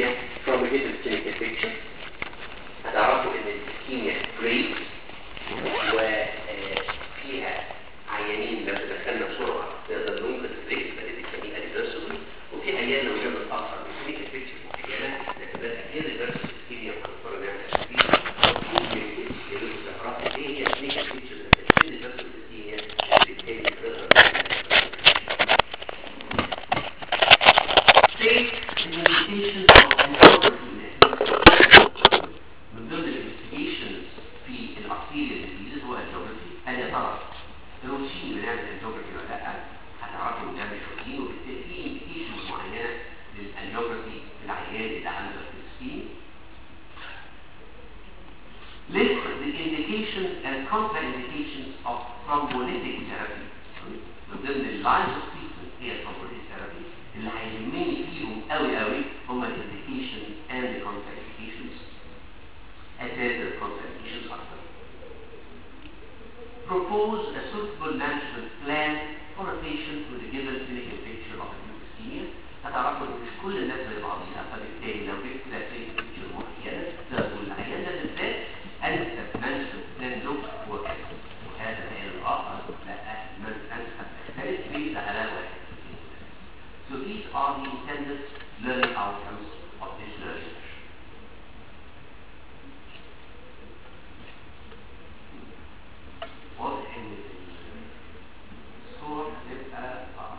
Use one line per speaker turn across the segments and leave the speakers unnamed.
ischemia from a given clinical picture هتعرفوا ان الاسكيميا بريك وفيها عيانين لو دخلنا بسرعه نقدر ننقذ البريك اللي بنسميه ريفرسبل وفي عيان لو جاب اتاخر الكلينيكال بيكتشر معينه نعتبرها irreversible اسكيميا وهنضطر نعمل تشخيص يقولوا تعرفوا ايه هي الكلينيكال بيكتشر اللي irreversible اسكيميا اللي بالتالي تقدر State limitations of angiography من ضمن الانفستيجيشنز في الارتيريال ديزيز هو الجيوغرافي هل يا ترى روتين بنعمل الجيوغرافي ولا لا هتعرفوا ان ده مش روتين وبالتالي في انديكيشنز معينه للانجيوغرافي في العيان اللي عنده السكين List the indications and contraindications of thrombolytic therapy من ضمن اللاينز اوف تريتمنت هي thrombolytic therapy اللي هيهمني فيهم قوي قوي هم الانديكيشنز and the contraindications أساس الكونسنتريشن أكثر. Propose a suitable management plan for a patient with a given clinical picture of acute ischemia. هتعرفوا ان مش كل الناس زي بعضيها فبالتالي لو جبت لها clinical picture معينة تقول العيان ده بالذات أنسب management plan له هو كذا. وهذا العيان الآخر لا أنسب تختلف بين على واحد. So these are the intended learning outcomes of this learning. واضح ان الصور هتبقى صعبة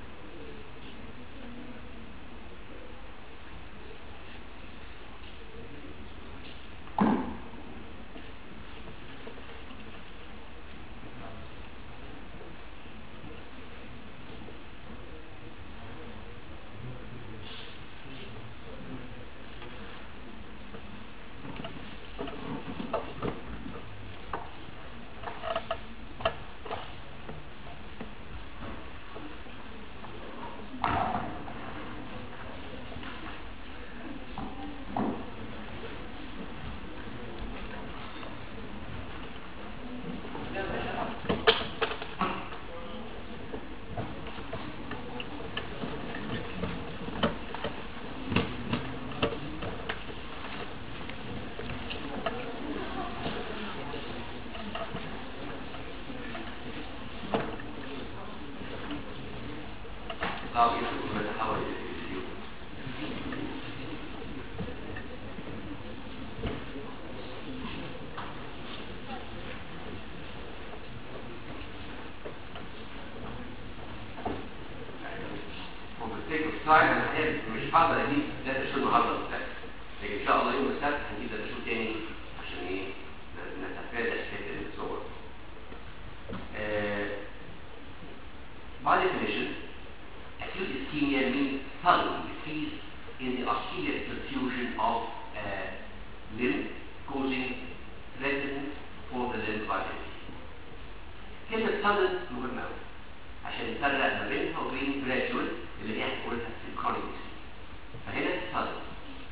صعب جدا نتحول الى فيديو وبالتالي السلايد انا عارف مش هقدر اجيب داتا شو النهارده بتاعي لكن ان شاء الله يوم السبت هنجيب داتا شو تاني عشان ايه نتفادى حكايه الصور آه، by definition acute ischemia means sudden decrease in the arterial perfusion of uh, limb causing threatened for the limb vitality. كلمة sudden مهمة أوي عشان نفرق ما بينها وبين gradual اللي هي هنقولها في الكرونيك فهنا sudden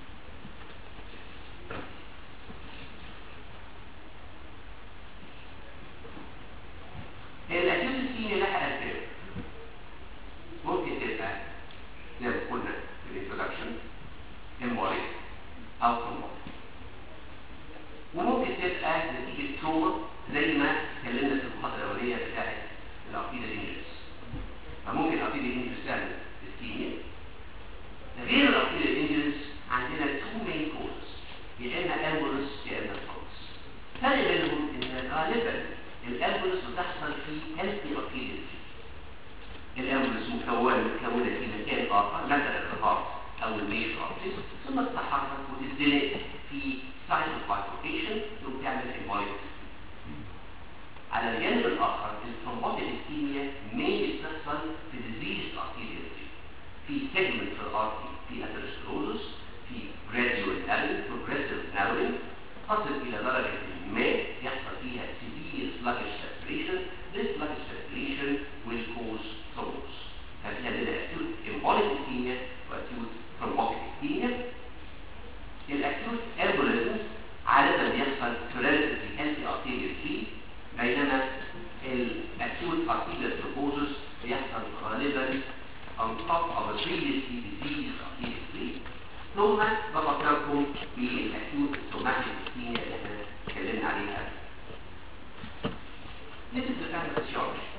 الاكيوت ischemia لها أسباب ممكن تبقى زي ما قلنا في الانترودكشن امبوليك او ترومبوليك وممكن تبقى نتيجة تروما زي ما اتكلمنا في المحاضرة الأولانية بتاعت الأرتيدا انجلس فممكن الأرتيدا انجلس تعمل اسكيميا غير الأرتيدا انجلس عندنا تو مين كوزز يا إما امبولس يا إما كوز فرق بينهم إن غالبا الامبولس بتحصل في هيلثي أرتيدا الامبولس مكونه مكونه في مكان اخر مثلا الهارت او الميجر ارتريز ثم تتحرك وتتزنق في سايت اوف بايفوركيشن ثم تعمل امبوليك على الجانب الاخر الثرومبوتيك اسكيميا مين بتحصل في ديزيز ارتيريال في سيجمنت في الارتري في اثيروسكلوزس في gradual narrowing progressive narrowing تصل الى درجه ما يحصل فيها severe sluggish respiration this sluggish respiration will cause thrombosis ففي عندنا acute embolic ischemia واكيوت thrombotic ischemia الاكيوت embolism عادة بيحصل في relatively healthy arterial tree بينما الاكيوت arterial thrombosis بيحصل غالبا on top of a previously diseased arterial tree ثم بفكركم بالاكيوت سوماتيك اسكيميا اللي احنا اتكلمنا عليها This is the kind of physiology.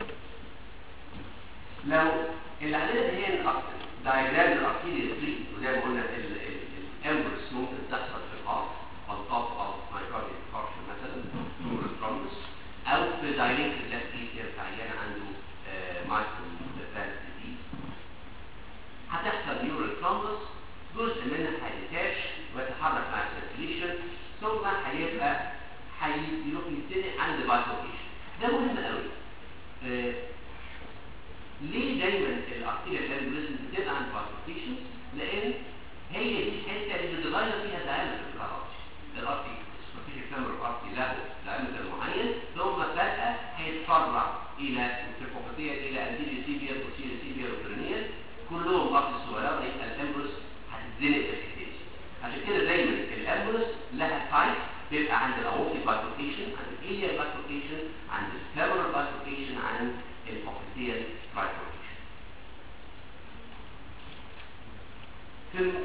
لو اللي عندنا دي هي دايجرام الارتيريا 3 وزي ما قلنا الامبرس ممكن تحصل في الهارت on top of myocardial infarction مثلا نور الترومبس او في دايلينك اللاتيتير في عيان عنده مايكرو فالف ديزيز هتحصل نيورال ترومبس جزء منها هيتاش ويتحرك مع السيركيليشن ثم هيبقى هيروح يبتدي عند بايفوركيشن ده مهم قوي آه ليه دايما الارتيريال امبوليزم بتبقى عند بايفوركيشن لان هي دي الحته اللي بتغير فيها دايمتر الارتي الارتي السوبرفيشال فيمر ارتي له دايمتر معين ثم فجاه هيتفرع الى التركوباتيه الى انتيريو سيبير وسيريو سيبير وبرينيال كلهم ارتي صغيره يبقى الامبوليس هتتزنق في الحته دي عشان كده دايما الامبوليس لها تايب بيبقى عند الاورتي بايفوركيشن عند الاليا بايفوركيشن عند الفيمر بايفوركيشن عند البوكسيال بايفوركيشن في الم...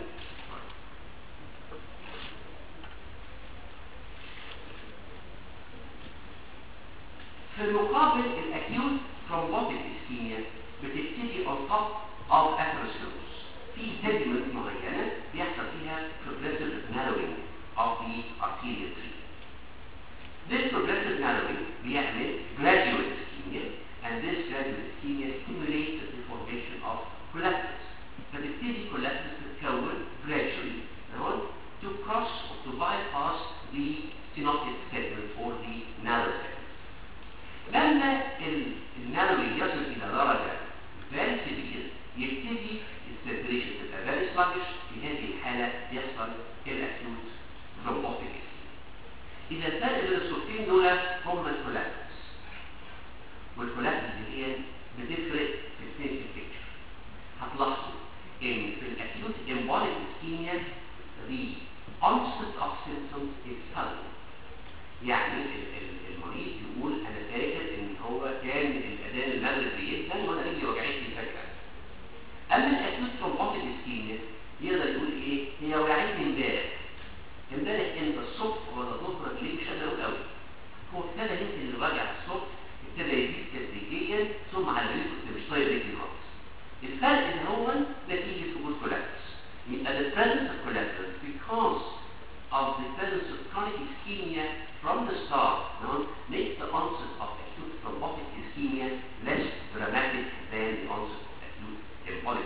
في المقابل الاكيوت ترومبوتيك اسكيميا بتبتدي on top of atherosclerosis في segment معينة بيحصل فيها progressive narrowing of the arterial tree. This progressive narrowing بيعمل gradual ischemia and this gradual ischemia stimulates the formation of collapses. فتبتدي collapses تتكون gradually تمام to cross or to bypass the synoptic segment or the narrow segment. لما النانوي يصل إلى درجة very severe يبتدي السيركيليشن تبقى very sluggish في هذه الحالة يحصل الاكيوت thrombotic إذا الفرق بين الصورتين دول هم الكولابس والكولابس اللي هي بتفرق في الكلينيكال بيكتشر هتلاحظوا ان في الاكيوت embolic ischemia the onset of symptoms is sudden يعني المريض يقول انا فاكر ان هو كان الاذان المغرب بيدن وانا رجلي وجعتني فجاه اما الاكيوت ترومبوتيك اسكيميا يقدر يقول ايه هي وجعتني امبارح امبارح امتى الصبح ولا الظهر ليه مش قادر اقول قوي هو ابتدى يمكن الوجع الصبح ابتدى يزيد تدريجيا ثم على رجلي كنت مش طايق رجلي خالص الفرق ان هو نتيجه وجود كولابس يبقى the presence of collapse because of the presence of chronic ischemia from the start no, makes the onset of acute thrombotic ischemia less dramatic than the onset of acute embolic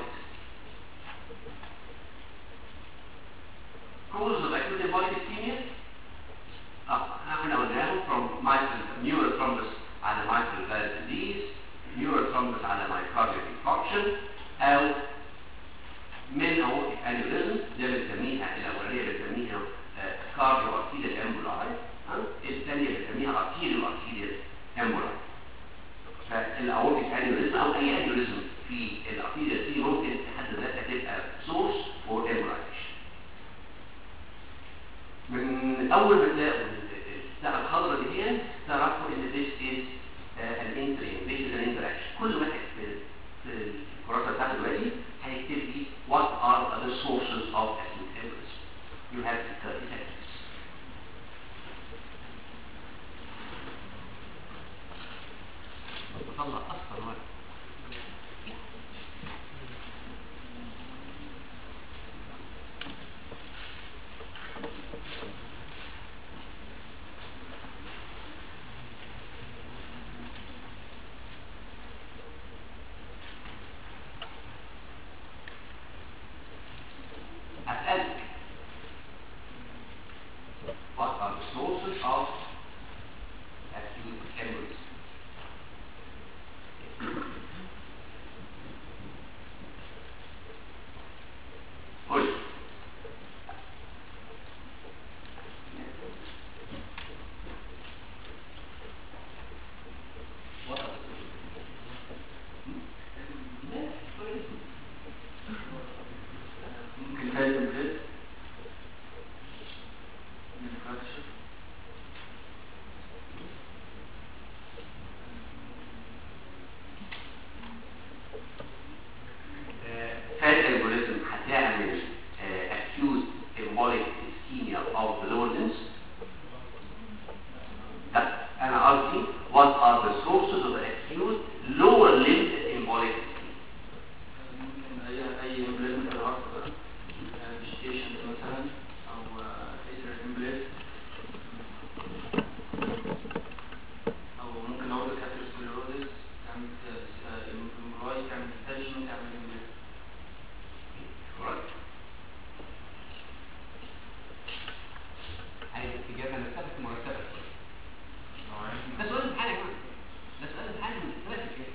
Causes of acute embolic ischemia اه احنا قلناهم from mitral neural thrombus على mitral valve disease neural thrombus على myocardial infarction او من aortic aneurysm ده بنسميها الاولانيه بنسميها كارديو ارتيريال امبولاي الثانيه بنسميها ارتيريو ارتيريال امبولاي فالاورتيك انيوريزم او اي انيوريزم في الارتيريال دي ممكن في حد ذاتها تبقى سورس فور امبولايزيشن من اول ما تلاقوا الساعه الخضراء دي هي تعرفوا ان this is an entry this is an interaction كل واحد في في الكراسه بتاعته دلوقتي هيكتب لي what are the sources of acute embolism you have 30 seconds بطلع اصفر ورق أسألك embolic ischemia of the lower limbs طيب انا قصدي what are the sources of acute lower limb embolic ischemia
ممكن اي اي امبليزم في الهارت بقى فيجيتيشن مثلا او اتر امبليز او ممكن اقول لك اثيروسكليروزس تعمل امبلاي تعمل ستاشن تعمل امبليز
Right.
عايز إجابة مرتبة مرتبة ده سؤال امتحان يا جماعة ده سؤال امتحان من ثلاث كده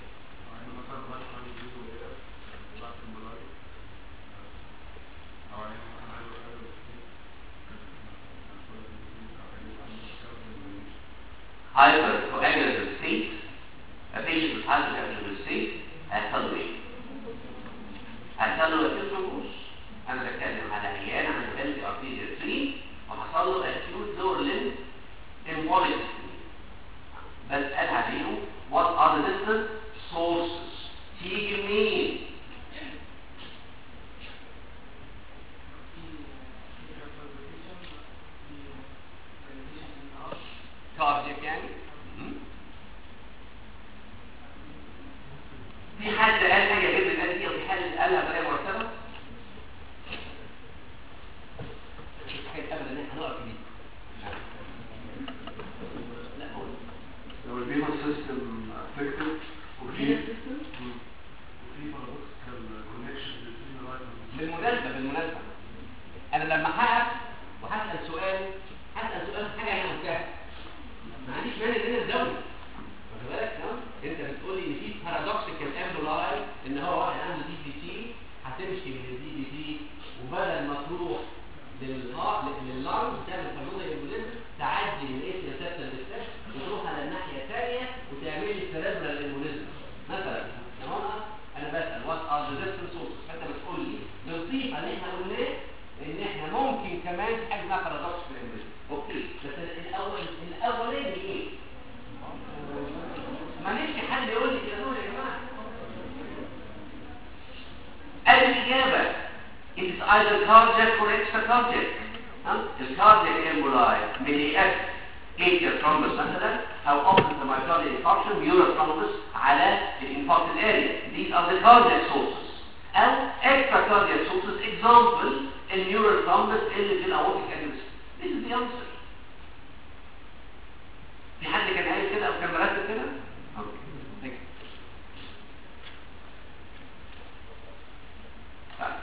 hypercoagulative state, a patient with hypercoagulative state هيحصل له ايه؟ هيحصل له acute thrombus. انا بتكلم على عيان عنده LV arterial 3 وحصل له acute lower limb embolic ischemia. بسأل عليهم what are the different sources تيجي منين؟
كاردياك يعني
مم. في حد قال حاجة غير الآن دي أو في حد قالها بطريقة مرتبة؟
مش حكاية أبدا إن إحنا هنقرا جديد لا قول
لو البيما سيستم افكتد وفي وفي بارادوكسيكال كونكشن بين الرايت
بالمناسبة بالمناسبة أنا لما هقف وهسأل سؤال هسأل سؤال في حاجة أنا قلتها ما عنديش مانع إن أنا أزود واخد بالك تمام؟ أنت بتقول لي إن في بارادوكسيكال امبولاي إن هو واحد عنده دي بي تي هتمشي من الدي بي تي وبدل ما تروح للهارت لللارج تعمل بالمونري امبوليزم تعدي من ايه سياسات الديستاش وتروح على الناحية الثانية وتعمل لي سيريبرال امبوليزم مثلا تمام انا بسأل وات ار ذا ديفرنت سورسز فانت بتقول لي نضيف على اللي احنا قلناه ان احنا ممكن كمان في حاجه اسمها بارادوكس في الامبوليزم اوكي بس الاول الاولاني ايه؟ ما نفسي حد يقول لي كده يا جماعه
الإجابة it is either cardiac or extracardiac ها؟ الكاردياك emboli may act atrial thrombus مثلا أو optic myocardial infarction mural thrombus على الانفاركت area these are the cardiac sources أو extracardiac sources example النيورال thrombus اللي في الأورtic aneurysm this is the answer في حد كان قايل كده أو كان مرتب كده؟ Okay. Thank you. طيب.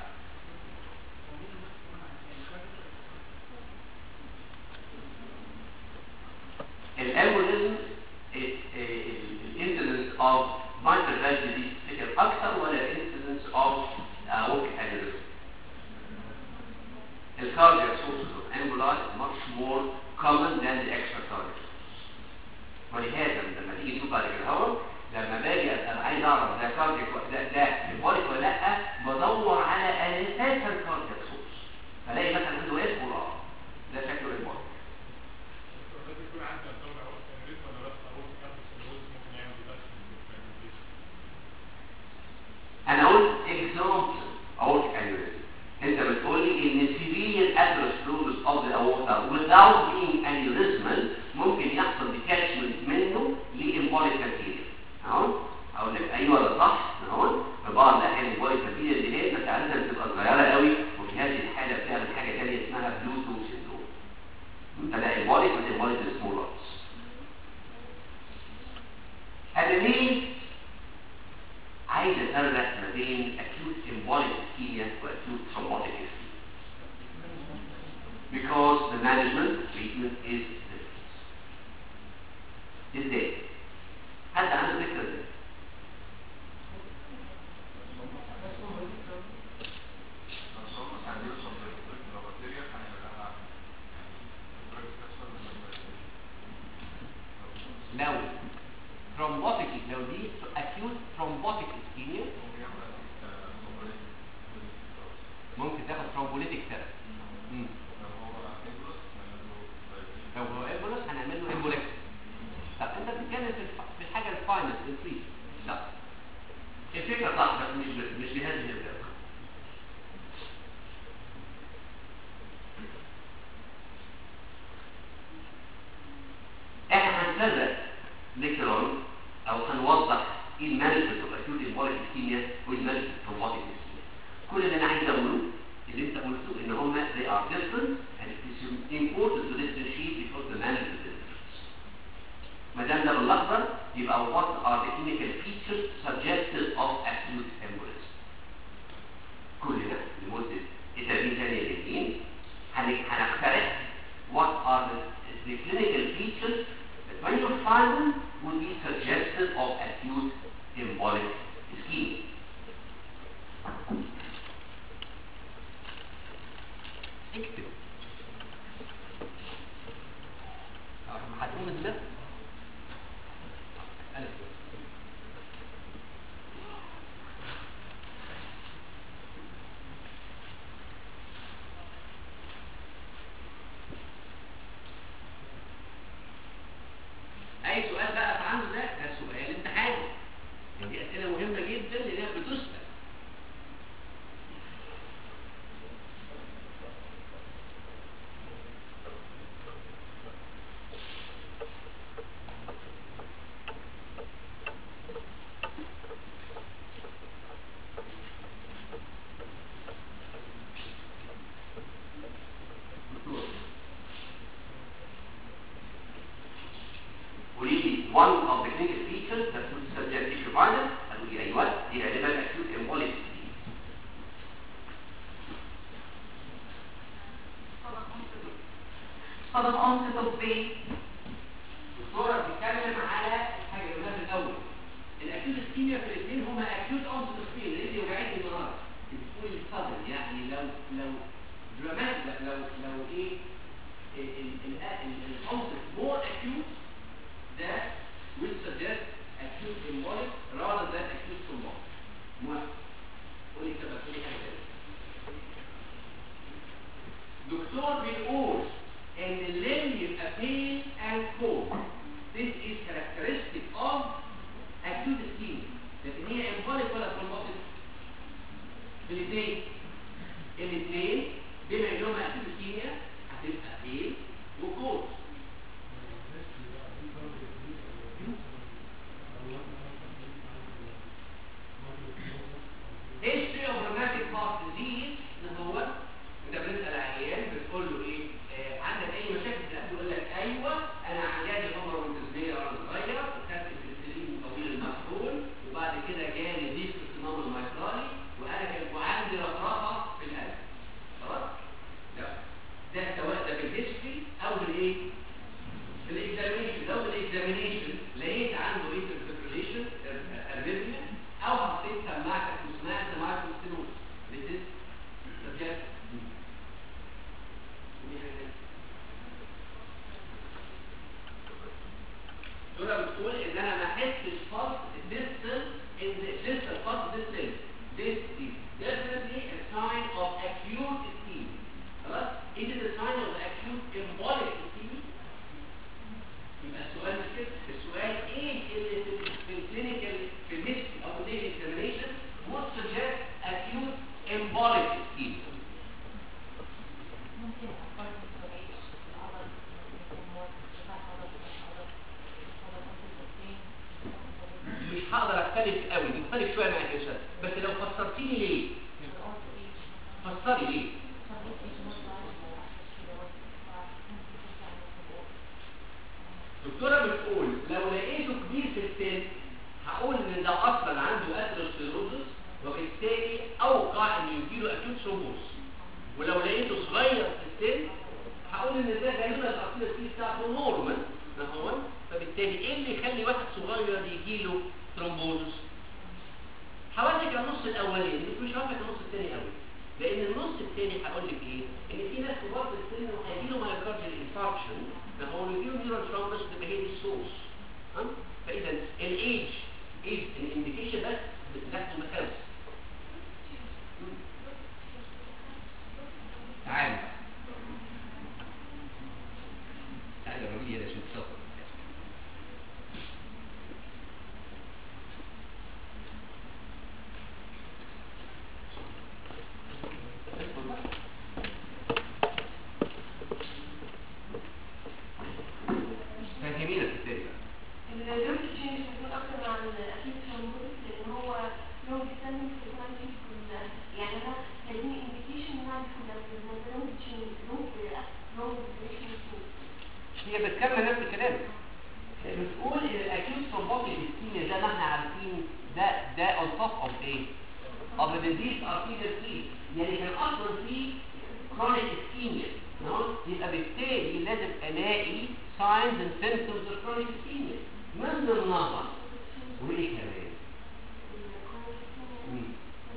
الامبوليزم الانسيدنس اوف mitral valve disease تفتكر اكثر ولا الانسيدنس اوف aortic aneurysm الكاردياك sources of emboli is much more common than the extracardiac ولهذا لما تيجي تشوف بعد كده هو لما باجي ابقى عايز اعرف ده كاردياك ده ده embolic ولا لا بدور على اساسا كاردياك سورس فلاقي مثلا عنده اس ولا ده شكله embolic انا قلت example aortic aneurysm انت بتقول لي ان severe atherosclerosis of the aorta without being aneurysmal ممكن يحصل detachment منه لembolic bacteria اهو اقول لك ايوه ده صح اهو في بعض الاحيان embolic bacteria اللي هي بس عاده بتبقى صغيره قوي وفي هذه الحاله بتعمل حاجه ثانيه اسمها بلوتو سيندروم فده embolic بس embolic small lots انا ليه عايز افرق ما بين acute embolic ischemia و acute thrombotic ischemia because the management treatment is different ازاي حد عنده فكره ازاي
لو thrombotic لو دي acute thrombotic ischemia ممكن تاخد thrombolytic therapy مم. لو هو ايه المانجمنت اوف اكيوت امبوليك اسكيميا وايه المانجمنت اوف ترومبوتيك اسكيميا كل اللي انا عايز اقوله اللي انت قلته ان هما they are different and it is important to differentiate because the management is different ما دام ده بالاخضر يبقى what are the clinical features suggested of acute embolism كلنا لمدة 30 ثانية جايين هن- هنقترح what are the, the clinical features that when you find them would be suggestive of acute embolic ischemia. اكتب هتقوم الدماغ ألف اي سؤال بقى في عنده ده ده سؤال امتحان يعني دي اسئله مهمه جدا لانها بتسال قولي لي one of the clinical features that would suggest if you find it هتقولي ايوه دي غالبا acute embolic disease
sudden onset of pain
الدكتوره بتتكلم على الحاجه اللي قلناها في الاول الاكيوت اسكيميا في الاثنين هما اكيوت اونست اوف بين اللي وجعتني النهارده بتقول الصدر يعني لو لو دراماتيك لو لو ايه الاونست مور اكيوت ده will suggest acute embolic rather than acute thrombotic موافق قولي كده قولي حاجه تانية دكتور بيقول ان الليل يبقى pain and cold this is characteristic of acute ischemia لكن هي embolic ولا thrombotic الاثنين الاثنين بما انهم acute ischemia هتبقى pain وكولد history of rheumatic heart disease اللي هو انت بتسال عيان بتقول له ايه آه عندك اي مشاكل في القلب يقول لك ايوه انا عندي عمر روماتيزميه وانا صغير وخدت البنسلين طويل المفعول وبعد كده جالي ضيق في الصمام الميترالي وانا كان وعندي رفرفه في القلب خلاص ده ده سواء ده بالهيستوري او بالايه بالاكزامينشن لو بالاكزامينشن لقيت عنده انترفيبريليشن اربيزميا او حطيت سماعه اسمها سماعه ستينوز This is subject دول بتقول ان انا ما احسش فصل distal in the distal فصل distal this is definitely a sign of acute ischemia خلاص it is a sign of acute embolic ischemia يبقى السؤال مش كده السؤال ايه اللي في في الكلينيكال في الهيستوري او في الاكزامينشن would suggest acute embolic ischemia
ممكن according to age العضل يكون more ارتفاع عضل عضل عضل onset of pain
مش هقدر اختلف قوي مختلف شويه معاك يا استاذ بس لو فسرتيني ليه
also age
فسري ليه
some age most likely عشان كده وقت ممكن ترجع للصبور
الدكتوره بتقول لو لقيته كبير في السن هقول ان ده اصلا عنده اثيروسكليروزس وبالتالي اوقع ان يجيله اكيوت ثرومبوز ولو لقيته صغير في السن هقول ان ده غالبا الاصيل السي بتاعته نورمال ده هو فبالتالي ايه اللي يخلي واحد صغير يجيله ثرومبوزس هوريك النص الاولاني بس مش هوريك النص الثاني قوي لان النص الثاني هقول لك ايه ان في ناس كبار في السن وهيجيله مايوكارديال انفاركشن ده هو يجيله نيورال ثرومبس تبقى هي دي السورس ها؟ فاذا الايج ايج الانديكيشن بس بتاخده بخمس تعالى تعالى يا راجل يا رسول تصور فهمينا في التاني بقى
الجنس تشينج بتكون اكتر
هي بتكمل نفس الكلام بتقول الاكيوت ثرومبوتيك اسكيميا زي ما احنا عارفين ده ده اون توب اوف ايه؟ اوف ديزيز ارتيريال فري يعني كان اصلا في كرونيك اسكيميا يبقى بالتالي لازم الاقي signs and symptoms of chronic ischemia من ضمنها وايه كمان؟ مم.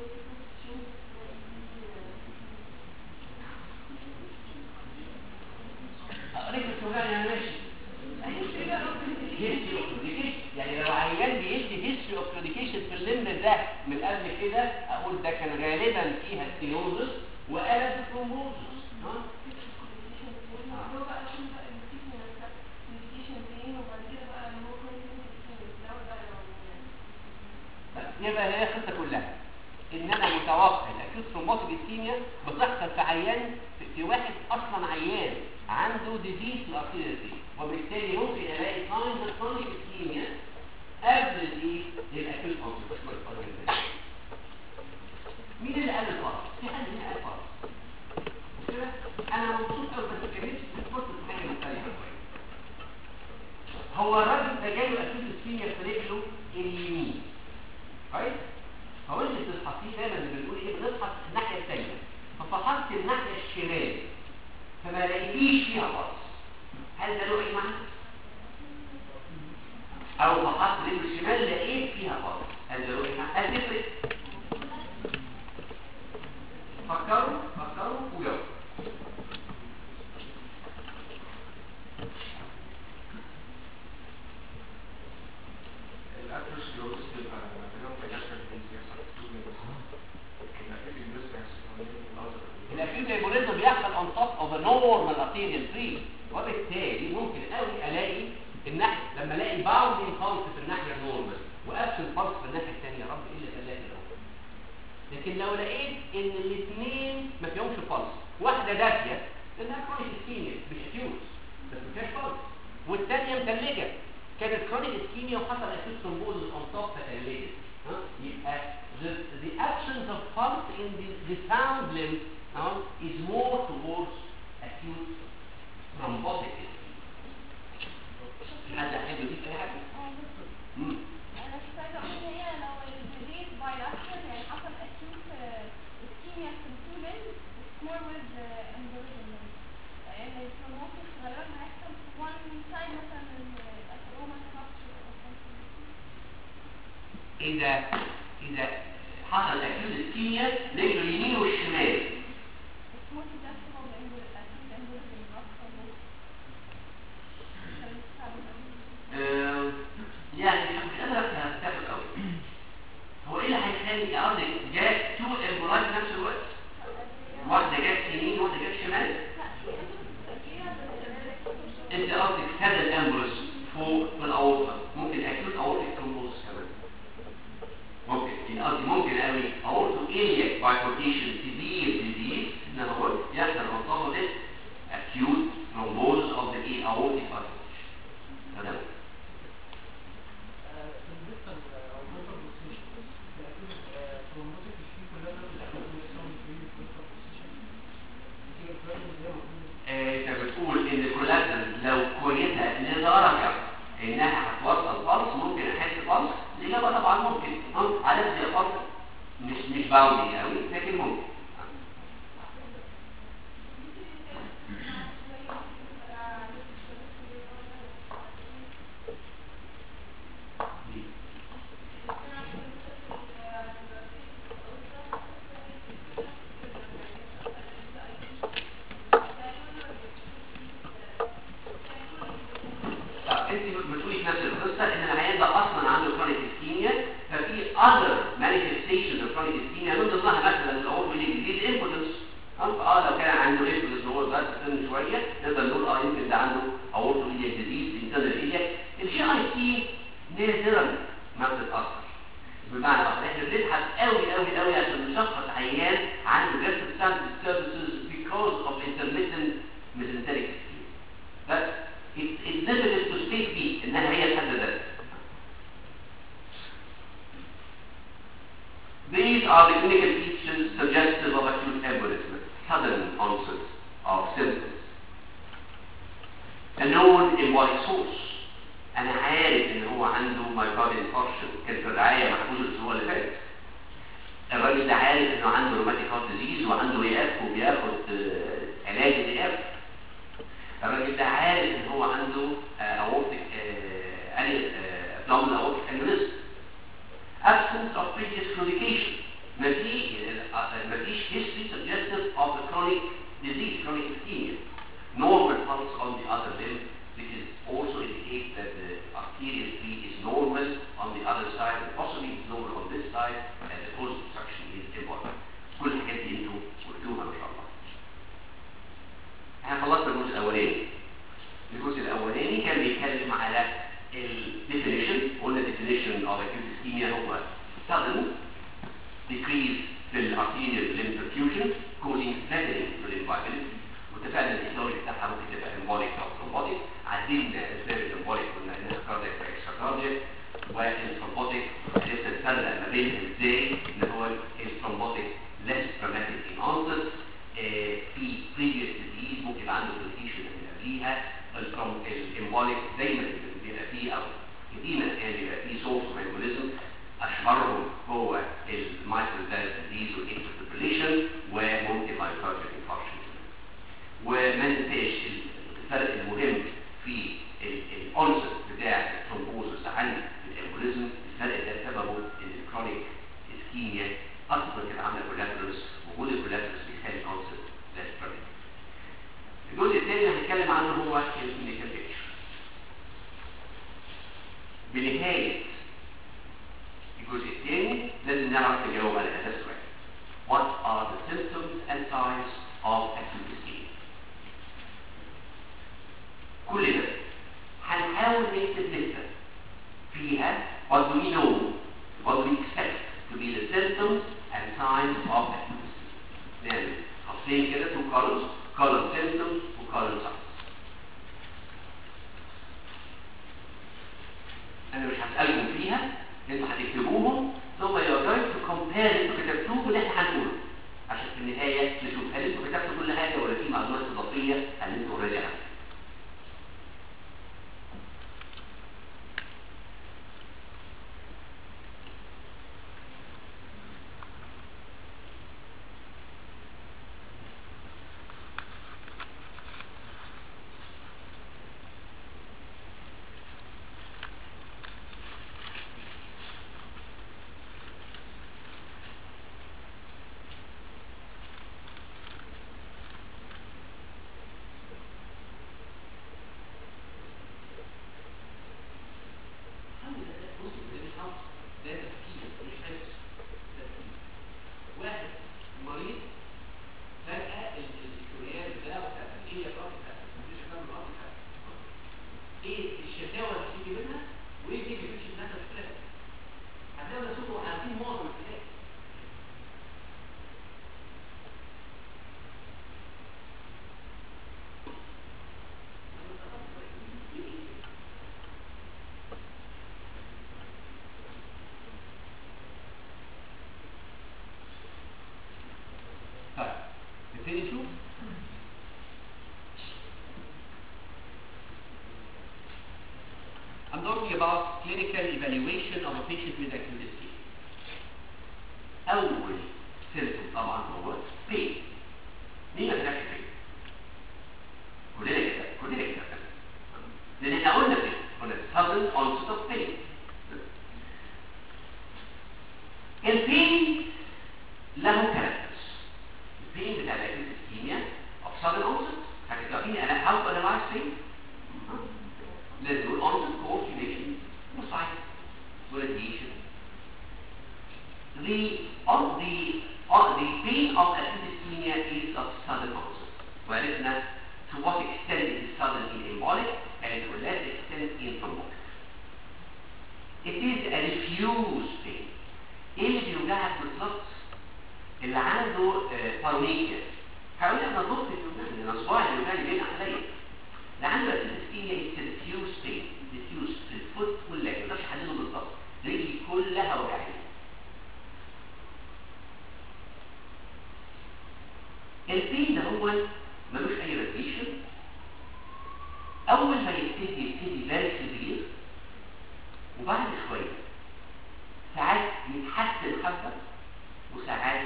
قريت السؤال انا ماشي history of communication يعني لو عيان بيدي history of communication في اللمن ده من قبل كده اقول ده كان غالبا فيها ستينوزس وقلب ثرومبوزس ها يبقى هي الخطه كلها ان انا متوقع الاكيوت ثرومبوتيك اسكيميا بتحصل في عيان في, في واحد اصلا عيان عنده ديزيز الارتيريتي وبالتالي ممكن الاقي ساينز اوف كرونيك اسكيميا قبل الايه الاكيوت ثرومبوتيك مين اللي قال الفرق؟ في حد هنا قال الفرق كده انا مبسوط قوي بس كان نفسي تبص في حاجه مختلفه شويه هو الراجل ده جاله اكيوت اسكيميا في رجله اليمين كويس هو اللي بتصحى فيه دايما اللي بنقول ايه بنصحى الناحيه الثانيه ففحصت الناحيه الشمال فما لقيتيش فيها خالص هل ده له اي معنى؟ او فحصت رجل الشمال لقيت فيها خالص هل ده له اي معنى؟ هل تفرق؟ فكروا فكروا وجاوبوا
الاتروسكلوروسيس بيبقى منهم تجسر الجنسي يحصل في السوق الأكيد الجنسي يحصل في الأزرق
الاكيوت هيموريزم بيحصل اون توب اوف نورمال ارتيريال فري وبالتالي ممكن قوي الاقي الناحيه لما الاقي باوندنج فالس في الناحيه النورمال وابسنت فالس في الناحيه الثانيه يا رب ايه اللي خلاها كده لكن لو لقيت ان الاثنين ما فيهمش فالس واحده دافيه لانها كرونيك اسكيميا مش اكيوت بس ما فيهاش فالس والثانيه متلجه كانت كرونيك اسكيميا وحصل اكيوت ثرومبوزس اون توب فتلجت ها يبقى the, the absence of pulse in the, the sound limb uh, is more towards acute thrombotic ischemia. حد عنده دي في اي حاجه؟ مم.
انا كنت عايزه اقول ان هي لو الديزيز بايلاترال يعني حصل اكيوت اسكيميا في التو لينز مور ويز امبوليزم يعني الثرومبوسيس غالبا هيحصل في وان سايد مثلا الاثروما
اذا اذا حصل اكيوت اسكيميا رجله اليمين والشمال
ممكن ده سبب اكيد امبوليزم
آه، يعني مش قادر افهم تاخد قوي هو ايه اللي هيخلي قصدك جاء تو امبولايت في نفس الوقت واحده جت يمين واحده جت شمال انت قصدك سد الامبولس فوق في الاورطه ممكن اكيوت اورتيك ثرومبوز كمان ممكن يعني قصدي ممكن قوي اورتو ايلياك بايفوركيشن سيفير ديزيز ان انا قلت يحصل on top of it acute thrombosis of the aortic bifurcation هذا هو. آه، انت بتقول ان الكولاترال لو كويسه لدرجه انها هتوصل فلس ممكن احس فلس الاجابه طبعا ممكن اه عدد زي فلس مش مش باوندي قوي لكن ممكن طب انت بتقولي في نفس القصه ان العيان ده اصلا عنده كرونيك اسكيميا ففي other manifestations of chronic ischemia من ضمنها مثلا الاول ديزيز امبوتنس اه لو كان عنده امبوتنس هو ده سن شويه نقدر نقول اه يمكن ده عنده اورتو ايليك ديزيز انترنال ايليك الجي اي تي نادرا ما بتتاثر بمعنى اخر احنا بنبحث قوي قوي قوي عشان نشخص عيان عنده gastric disturbances because of intermittent mesenteric ischemia بس it- it's difficult to state فيه انها هي الحد ذاتها These are the clinical features suggestive of acute embolism, sudden onset of symptoms. A known
embolic source انا عارف ان هو عنده مايكارد انفاركشن كان في الرعايه محفوظ الاسبوع اللي فات الراجل ده عارف انه عنده روماتيك هارت ديزيز وعنده رئاف وبياخد آه، علاج الرئاف الراجل ده عارف ان هو عنده اورتيك abdominal aortic aneurysm absence of previous claudication ما في ما فيش history suggestive of a chronic disease chronic ischemia normal pulse on the other limb which is also indicates that the arterial tree is normal on the other side and possibly is normal on this side and the cause obstruction is important كل الحاجات دي انتوا قلتوها ما شاء الله احنا خلصنا الجزء الاولاني الجزء الاولاني كان بيتكلم على الديفينيشن قلنا definition of acute ischemia هو sudden decrease في الارتيريال limb perfusion causing flattening to limb viability واتفقنا ان الهيستوري بتاعها ممكن تبقى embolic او thrombotic عدلنا اسباب الامبوليك قلنا انها cardiac و extracardiac والثرومبوتيك عرفنا نفرق ما بينهم ازاي ان هو الثرومبوتيك less dramatic in onset آه، في previous disease ممكن يبقى عنده complication من قبليها الثروم- الامبوليك دايما بيبقى فيه او كتير كان بيبقى فيه source of embolism اشهرهم هو المايكرو ديزيز والانترفيبريليشن وممكن مايوكارديال انفاركشن وما ننساش الفرق المهم في الانسر بتاع الثرومبوزس عن الامبوليزم الفرق ده سببه ان الكرونيك اسكيميا اصلا كانت عامله كولابرس وجود الكولابرس بيخلي الانسر لا كرونيك الجزء الثاني اللي هنتكلم عنه هو الكلينيكال بيكتشر بنهايه الجزء الثاني لازم نعرف نجاوب على هذا السؤال What are the symptoms and signs of acute ischemia? كلنا هنحاول نكتب لستة فيها what do we know, what do we expect to be the symptoms and signs of acute ischemia. نعمل خطين كده two columns, column symptoms و column signs. انا مش هسألكم فيها انتوا هتكتبوهم ثم you're going to compare انتوا كتبتوه باللي احنا هنقوله عشان في النهاية نشوف هل انتوا كتبتوا كل حاجة ولا في معلومات إضافية هل انتوا اوريدي عارفين واحد مريض فجأة الكوريان بتاعه اتقفل ايه يا راجل اتقفل مفيش كلام الارض اتقفل ايه الشكاوى اللي بتيجي منها وايه دي بتمشي الناس الكلام هتلاقوا نفسكم عارفين معظم الحاجات طيب نبتدي نشوف I'm talking about clinical evaluation of a patient with acute ischemia. أول symptom طبعا هو pain. مين ما كتبش pain؟ كلنا كده كلنا كده لأن احنا قلنا pain قلنا sudden onset of pain. البين له كاركترز. البين بتاع الاكيوت ischemia of sudden onset هتكتبيني أنا how to analyze pain؟ لازم نقول onset coordination وسايت ورadiation the on the on the pain of acute ischemia is of sudden onset وعرفنا to what extent it is sudden in embolic and to a less extent in thrombotic it is a diffuse pain ايه اللي بيوجعك بالظبط اللي عنده بارونيكيا هقول لك انا ضغط بيوجعني انا صباعي بيوجعني بين عليا اللي عنده acute ischemia is a diffuse pain diffuse في الفوت كلها ما تقدرش تحدده بالظبط رجلي كلها وجعاني البين ده هو ملوش اي راديشن
اول ما يبتدي يبتدي فيري سيفير وبعد شويه ساعات يتحسن حبه وساعات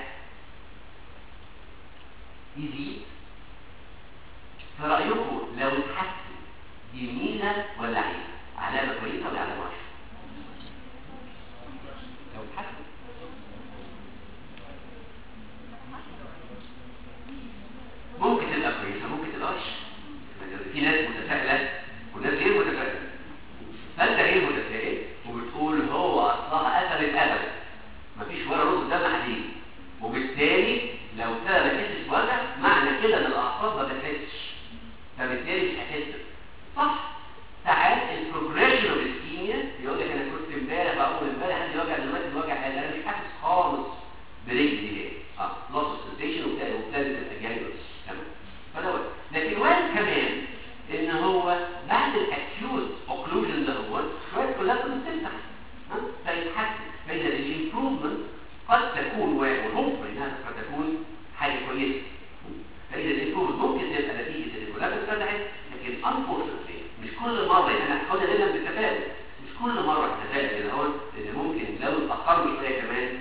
يزيد في رايكم لو اتحسن دي ميزه ولا عيب علامه كويسه ولا علامه وحشه لو اتحسن ممكن تبقى كويسه ممكن تبقى وحشه في ناس متفائله وناس غير متفائله فانت غير متفائل وبتقول هو اصلها قتلت قتلت مفيش ولا رز دم عليه وبالتالي لو ابتدى ما يحسش بوجع معنى كده ان الاعصاب ما بتحسش فبالتالي مش هتحس صح ساعات البروجريشن اوف الكيميا يقول لك انا كنت امبارح بقول امبارح عندي وجع دلوقتي الوجع قال انا مش حاسس خالص برجلي دي اه لوس سنسيشن وابتدت تبقى جايه تمام فده لكن وين كمان ان هو بعد الاكيوت اوكلوجن ده هو شويه كلها بتفتح ها فيتحسن فاذا الامبروفمنت قد تكون وممكن انها قد تكون حاجه كويسه فاذا الامبروفمنت ممكن تبقى نتيجه ان كلها اتفتحت لكن انفورشنتلي مش كل مره يعني انا هاخدها دايما بالتفاؤل مش كل مره التفاؤل كده هو ان ممكن لو اتاخرنا شويه كمان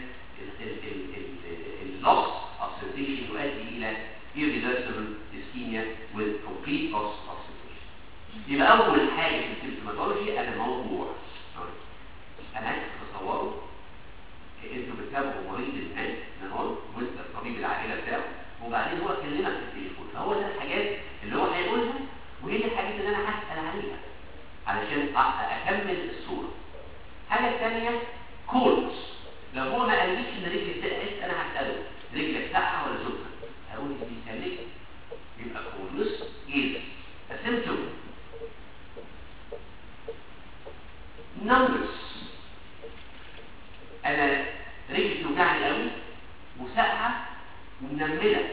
اللوس of sensation يؤدي الى irreversible ischemia with complete loss of sensation. يبقى أول حاجة في السيمتوماتولوجي أنا موضوع. أنا عايز تتصوروا أنتوا بتتابعوا مريض ما نهار وأنت طبيب العائلة بتاعه وبعدين هو كلمك في التليفون فهو ده الحاجات اللي هو هيقولها وهي الحاجات اللي أنا هسأل عليها علشان أ- أكمل الصورة. الحاجة الثانية كولز لو هو ما قاليش إن رجلي بتقعد أنا هسأله رجلك ساقعة ولا سخنة؟ هقول بيسلك يبقى كولوس is a symptom numbers انا رجلي بتوجعني قوي وساقعة ومنملة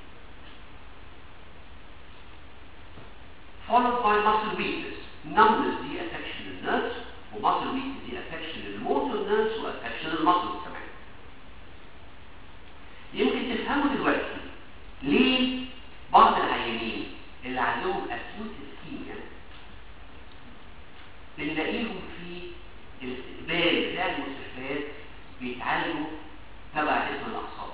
followed by muscle weakness numbness دي affection للنيرفز وmuscle weakness دي affection للموتور نيرفز واffection للمسلز كمان يمكن تفهموا دلوقتي ليه بعض العيانين اللي عندهم اكيوت اسكيميا بنلاقيهم في الاستقبال بتاع المستشفيات بيتعالجوا تبع اسم الاعصاب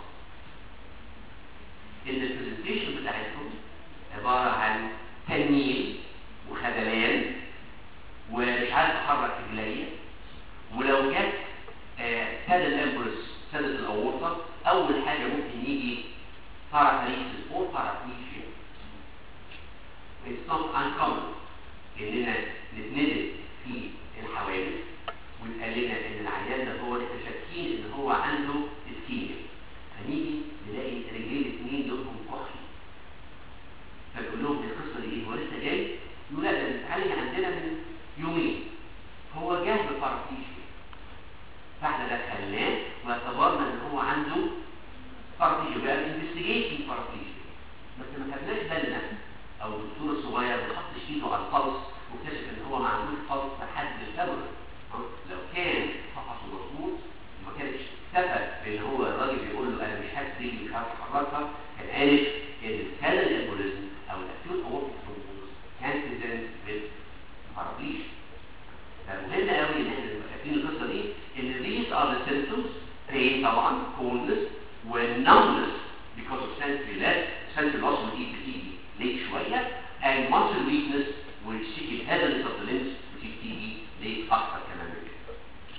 ان البرزنتيشن بتاعتهم عباره عن تنميل وخدلان ومش عارف احرك رجليا ولو جت آه، سد الامبرس سد الاورطه اول حاجه ممكن يجي paraplegia or paraplegia. It's not uncommon اننا نتندد في الحوادث ويتقال لنا ان العيان ده هو احنا شاكين ان هو عنده اسكيميا فنيجي نلاقي رجلين الاثنين لونهم كحلي فنقول لهم القصه دي ايه هو لسه جاي يقول لا ده بيتعالج عندنا من يومين هو جه ببارaplegia فاحنا دخلناه واعتبرنا ان هو عنده بارaplegia بقى انفستيجيشن بارaplegia بس ما خدناش بالنا او الدكتور الصغير ما حطش ايده على البلس واكتشف ان هو ما عندوش بلس لحد الفبر لو كان فحصه مظبوط وما كانش اكتفى بان هو الراجل بيقول له انا مش حاسس رجلي مش عارف احركها كان عارف ان السالل امبوليزم او الاكيوت اورتيك ثرومبوز كان بريزنت with paraplegia فمهم قوي ان احنا نبقى فاكرين القصه دي ان these are the symptoms pain طبعا coldness والnumbness because of sensory loss sensory loss بتيجي بتيجي late شويه and muscle weakness which تيجي heaviness of the limbs بتيجي بتيجي late اكتر كمان من كده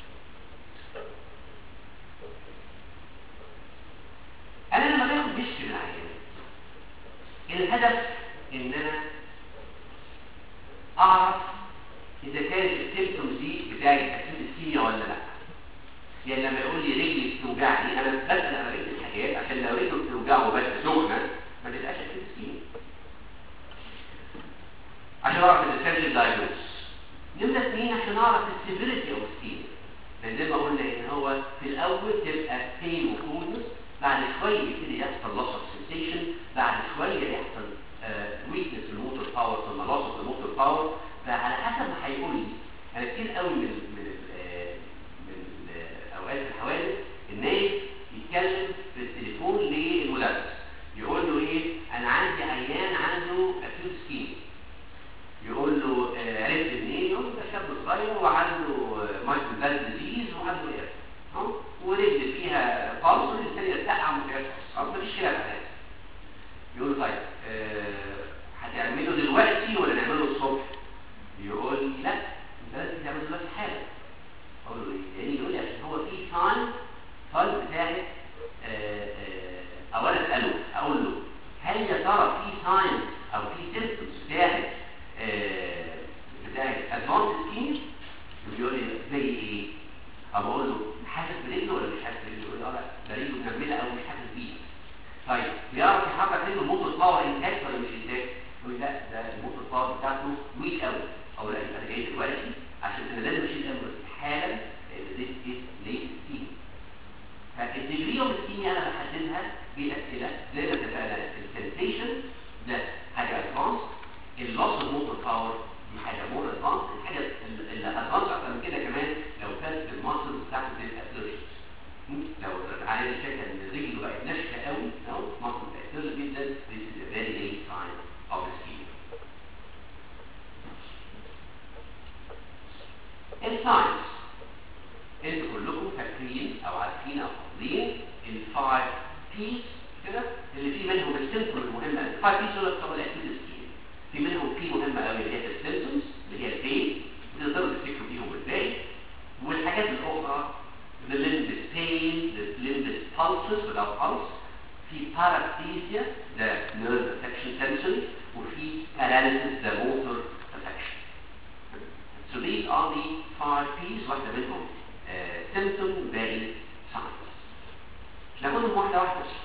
انا لما باخد هيستوري من العيان الهدف ان انا اعرف اذا كانت السيمتومز دي بتاعت اكيد اسكيميا ولا لا يعني لما يقول لي رجلي بتوجعني انا بسال على بقيه الحاجات عشان لو رجله بتوجعه بس سخنه ما تبقاش اكيد اسكيميا عشان اعرف الديفرنشال دايجنوز نمرة اثنين عشان اعرف السيفيريتي اوف سكين لان زي ما قلنا ان هو في الاول تبقى بين وكولنس بعد شويه يبتدي يحصل loss of sensation بعد شويه يحصل ويكنس الموتور باور ثم loss of the motor power فعلى حسب ما هيقول لي انا كتير قوي من ال من ال من ال اوقات الحوادث الناس يتكلم في التليفون للمدرس يقول له ايه انا عندي عيان عنده acute ischemia يقول له آه، عرفت منين يقول ده شاب صغير وعنده مايكرو فالف ديزيز وعنده ايه أهو، ورجل فيها قرص والرجل الثانيه تقع وما فيهاش قرص أصل مفيش خلاف على هذا يقول له طيب آه، هتعمله دلوقتي ولا نعمله الصبح؟ يقول لي لا انت لازم تعمله دلوقتي حالا اقول له ليه؟ لان يقول لي عشان هو في تايم تايم بتاعت آه، آه، اولا اساله اقول له هل يا ترى في ساينس او في سيمبتومز بتاعت آه، بتاعت ادفانس سكين يقول لي زي ايه؟ او اقول له حاسس برجله ولا مش حاسس برجله؟ يقول لي اه لا ده رجله مكمله او مش حاسس بيه طيب بيعرف يحرك رجله الموتور باور انتاكت ولا مش انتاكت؟ يقول لي لا ده الموتور باور بتاعته ويك قوي او لا يبقى انا جاي دلوقتي عشان انا لازم اشيل الامبولانس حالا لان this is late سكين فالديجري اوف الكيمياء انا بحددها باسئله زي ما اتفقنا السنسيشن ده حاجه ادفانس اللوس اوف موتور باور دي حاجه مور ادفانس الحاجه اللي ادفانس اكتر من كده كمان لو كانت الماسلز بتاعته تبقى تيرشت لو عايز شكل ان رجله بقت ناشفه قوي او ماسل بقت تيرشت جدا this is a very late sign of ischemia الساينس انتوا كلكم فاكرين او عارفين او حافظين الفايف بيس كده اللي في منهم السيمبتوم المهمه الفايف بيس دول بتوع الاكيد سكين في منهم بي مهمه قوي اللي هي السيمبتومز اللي هي البين تقدروا تفتكروا بيهم ازاي والحاجات الاخرى the limb is pain the limb is pulses without pulse في paresthesia the nerve affection sensory وفي paralysis the motor affection So these are the five P's واحدة منهم uh, symptom باقي signs. ناخدهم واحدة واحدة بس.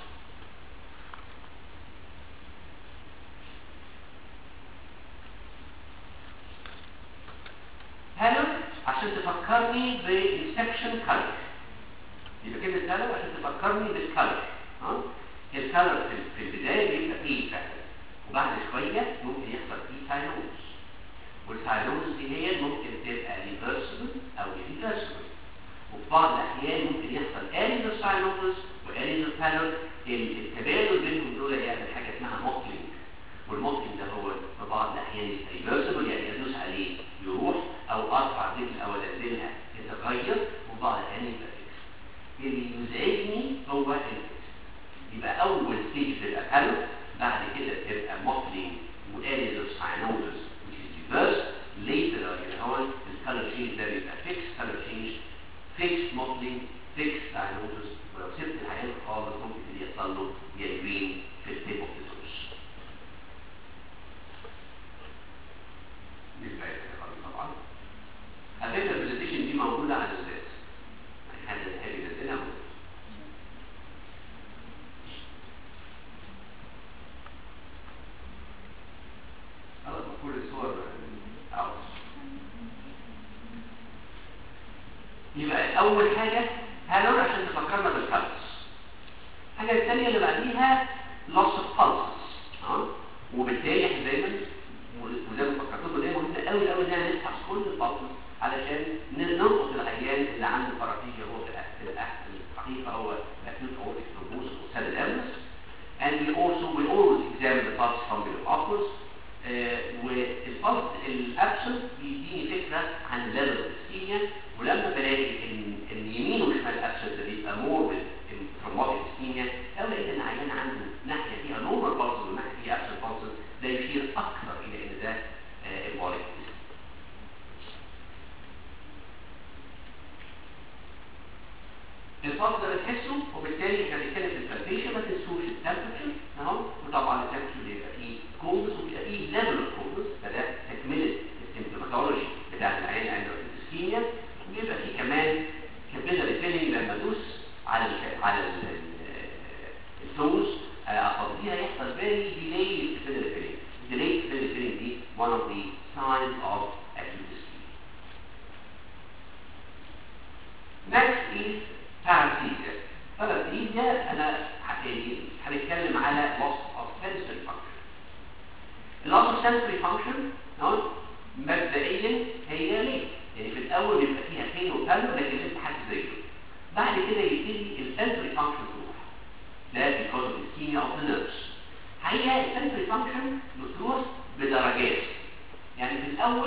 هالو عشان تفكرني بإنسبكشن كالر يبقى كلمة هالو عشان تفكرني بالكالر ها الكالر في في البداية بيبقى فيه فعلا وبعد شوية ممكن يحصل فيه ساينوز والساينوز دي هي ممكن تبقى ريفرسبل او irreversible وفي بعض الاحيان ممكن يحصل اريز ساينوز واريز بانل التبادل بينهم دول يعمل حاجه اسمها موكلينج والموكلينج ده هو في بعض الاحيان ريفرسبل يعني ادوس عليه يروح او ارفع رجل او انزلها تتغير وفي بعض الاحيان يبقى فيكس اللي يزعجني هو الفيكس يبقى اول ستيج بتبقى بانل بعد كده تبقى موكلينج واريز ساينوز reverse later later on the color change ده بيبقى fixed color change fixed modeling fixed diagnosis ولو سبت العيان خالص ممكن اللي يحصل له جانجرين في التيب اوف ذا دي البداية خالص طبعا على فكرة البرزنتيشن دي موجودة على الناس يعني حد يحب ينزلها موجودة خلاص كل الصور اوت يبقى اول حاجه هالون عشان تفكرنا بالكالس الحاجه الثانيه اللي بعديها loss of pulses اه وبالتالي احنا دايما وزي ما فكرتكم دايما مهم قوي قوي ان احنا نفحص كل البلس علشان ننقص العيان اللي عنده فراتيجيا هو في الأح- في الأح- الحقيقه هو acute aortic thrombosis or cell illness and we also we always examine the pulse from below upwards آه، والفرض الابسنت بيديني فكره عن الليفل اوف السكيميا ولما بلاقي ان ان يمين وشمال الابسنت ده بيبقى مور تروماتيك اسكيميا او لقيت ان العيان عنده ناحيه فيها نورمال بالسز وناحيه فيها ابسنت بالسز ده يشير اكثر الى ان ده امبوليك الفصل ده بتحسه وبالتالي احنا بنتكلم في البالبيشن ما تنسوش التمبرتشر اهو وطبعا التمبرتشر بيبقى فيه كومبس وبيبقى فيه ليفل اوف كومبس فده تكمله السيمتوماتولوجي بتاع العين عنده الاسكيميا وبيبقى فيه كمان كابيلاري فيلينج لما ادوس على ال على ال- التوز آه، افضيها يحصل فيري ديلي كابيلاري فيلينج ديلي كابيلاري فيلينج دي one of the signs of acute ischemia Next is paresthesia. paresthesia أنا يعني هنتكلم على loss of sensory function. loss of sensory function نعم مبدئيا هي ليه؟ يعني في الأول بيبقى فيها pain وبالو لكن أنت حاسس زيه. بعد كده يبتدي السنسوري function تروح. ده because of ischemia of the nerves. حقيقة السنسوري function بتروح بدرجات. يعني في الأول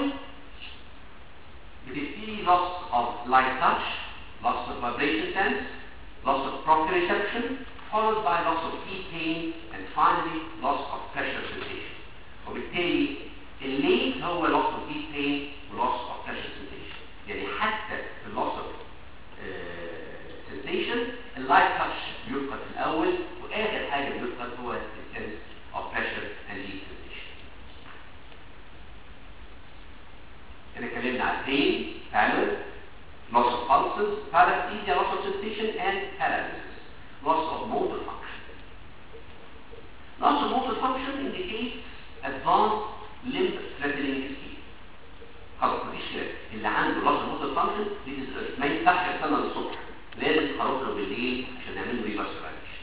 followed by loss of heat pain and finally loss of pressure sensation وبالتالي الليت هو loss of heat pain و loss of pressure sensation يعني حتى في loss of آه، sensation اللايت تاتش بيفقد في الاول واخر حاجه بيفقد هو السنس of pressure and heat sensation كده اتكلمنا على pain pallor loss of pulses paresthesia loss of sensation and paralysis loss of motor function loss of motor function indicates advanced limb threatening ischemia خلاص مفيش كده اللي عنده loss of motor function this is ما ينفعش يستنى للصبح لازم هروح له بالليل عشان نعمل له ريفاسكولايزيشن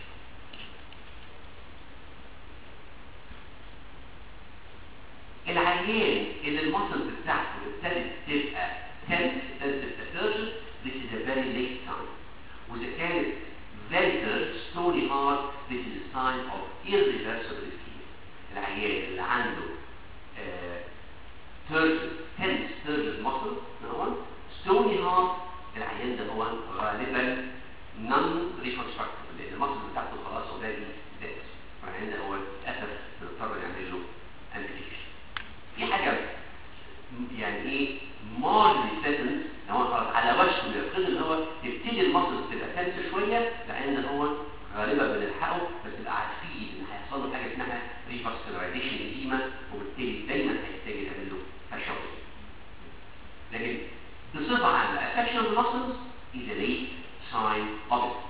العيان اللي المسلز بتاعته ابتدت تبقى tense ابتدت تبقى turgid this is a very late sign واذا كانت very turgid stony hard this is a sign of irreversible ischemia العيان اللي عنده آه turgid tense turgid muscle نوعا stony hard العيان ده هو غالبا non reconstructible لان المصل بتاعته خلاص اوريدي dead فالعيان ده هو للاسف بنضطر نعمل له amputation في حاجه يعني ايه مارجني سيتنس هو خلاص على وشك يفقد ان هو يبتدي المصل تبقى تنس شويه لان هو غالبا بنلحقه بس نبقى عارفين ان هيحصل له حاجه اسمها ريفاسكولايزيشن اديما وبالتالي دايما هيحتاج يعمل له تشوه لكن بصفه عامه affection of the muscles is a late sign of it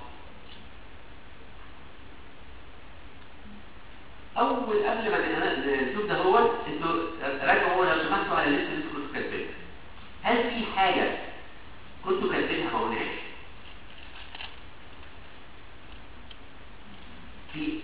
اول قبل ما ن- نشوف ده هو انتوا راجعوا هو لو سمحتوا على الليست اللي انتوا كنتوا كاتبينها هل في حاجه كنتوا كاتبينها ما قلناش في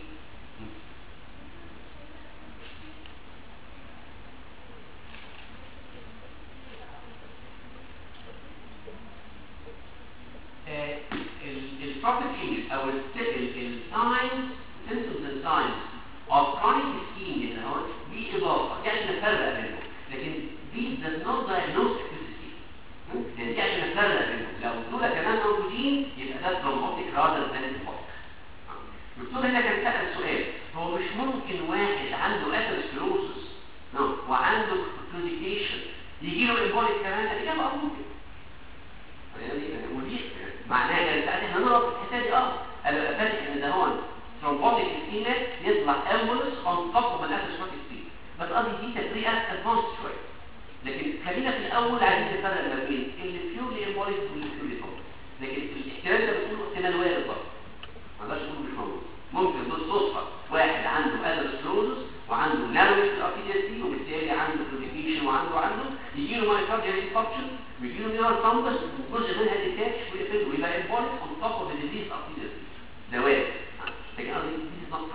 البروبرتيز او الساينز symptoms and signs of chronic ischemia اللي هو دي اضافه دي عشان نفرق بينهم لكن دي does not diagnose acute ischemia يعني دي عشان نفرق بينهم لو دول كمان موجودين يبقى ده ترومبوتيك rather than embotic الدكتور هنا كان سأل سؤال هو مش ممكن واحد عنده اثيروسكلوزس وعنده كلوديكيشن يجي له امبوليك كمان الاجابه اه ممكن يعني ودي معناها يعني ساعات احنا نضرب الحته دي اه انا فاتح ان ده هو ترومبوتيك سكيما يطلع امبولس اون توب اوف الاثيروسكلوزس سكيما بس قصدي دي تفريقه ادفانس شويه لكن خلينا في الاول عايزين نفرق ما بين اللي بيورلي امبوليك واللي بيورلي تومبوليك لكن الاحتمال ده بتقوله احتمال وارد برضه ما اقدرش اقول مش موجود ممكن بالصدفه واحد عنده اثيروسكلوزس وعنده نارو في الارتيريا دي وبالتالي عنده كلوديكيشن وعنده عنده يجي له مايكارديال انفكشن ويجي له نيرال تامبس وجزء منها ديتاتش ويقفل ويبقى امبوليك اون توب اوف الديزيز ارتيريا دي ده وارد لكن قصدي دي نوت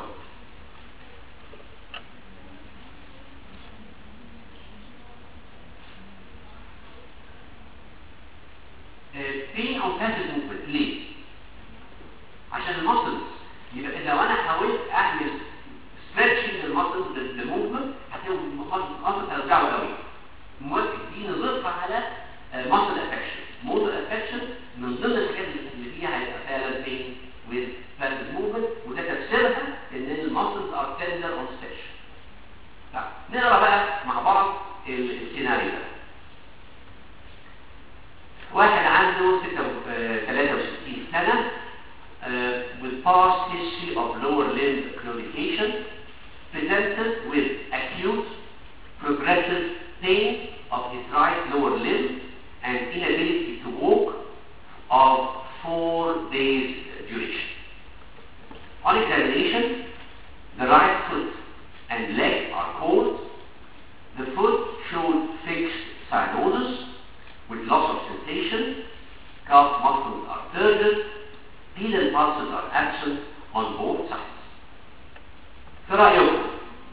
pain او passive movement ليه؟ عشان المسلز يبقى لو انا حاولت اعمل ستريتشنج للمسلز بالموفمنت هتلاقي المسلز هترجعوا قوي موافق دي نضيف على ماسل افكشن موتور افكشن من ضمن الحاجات اللي فيها هيبقى فعلا بين with passive movement وده تفسيرها ان المسلز ار تندر اون ستيشن نقرا بقى مع بعض ال- السيناريو ده واحد عنده 63 سنة uh, with past history of lower limb claudication presented with acute progressive pain of his right lower limb and inability to walk of four days duration. On examination, the right foot and leg are cold. The foot showed fixed cyanosis with loss of sensation. Calf muscles are turgid. Pedal pulses are absent on both sides. في رأيكم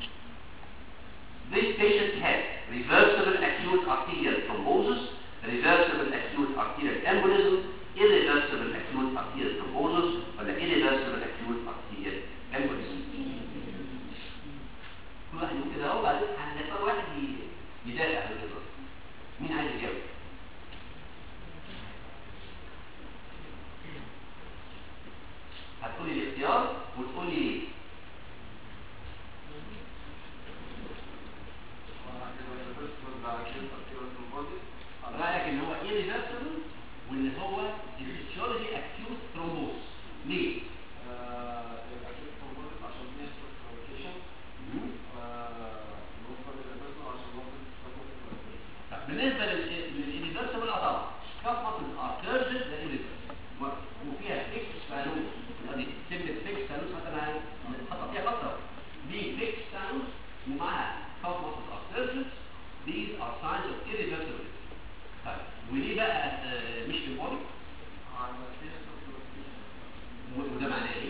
This patient had reversible acute arterial thrombosis, reversible acute arterial embolism, irreversible acute arterial thrombosis, ولا irreversible acute arterial embolism. كل واحد يقول كده اهو بعدين هنختار واحد ي- يدافع عن النظام. مين عايز يجاوب؟ هتقولي الاختيار رايك ان هو irreversible وان هو الفسيولوجي اكيوت ثرومبوس ليه؟ مم. طب بالنسبه للإيريفرسبل اه طبعا كف مصر اه كيرجز ده irreversible وفيها فيكس فالوس دي كلمه فيكس فالوس مثلا حاطه فيها خطه دي فيكس فالوس ومعها كف مصر اه كيرجز these are signs of irreversibility طيب وليه بقى آه، مش في البودي وده معناه ايه؟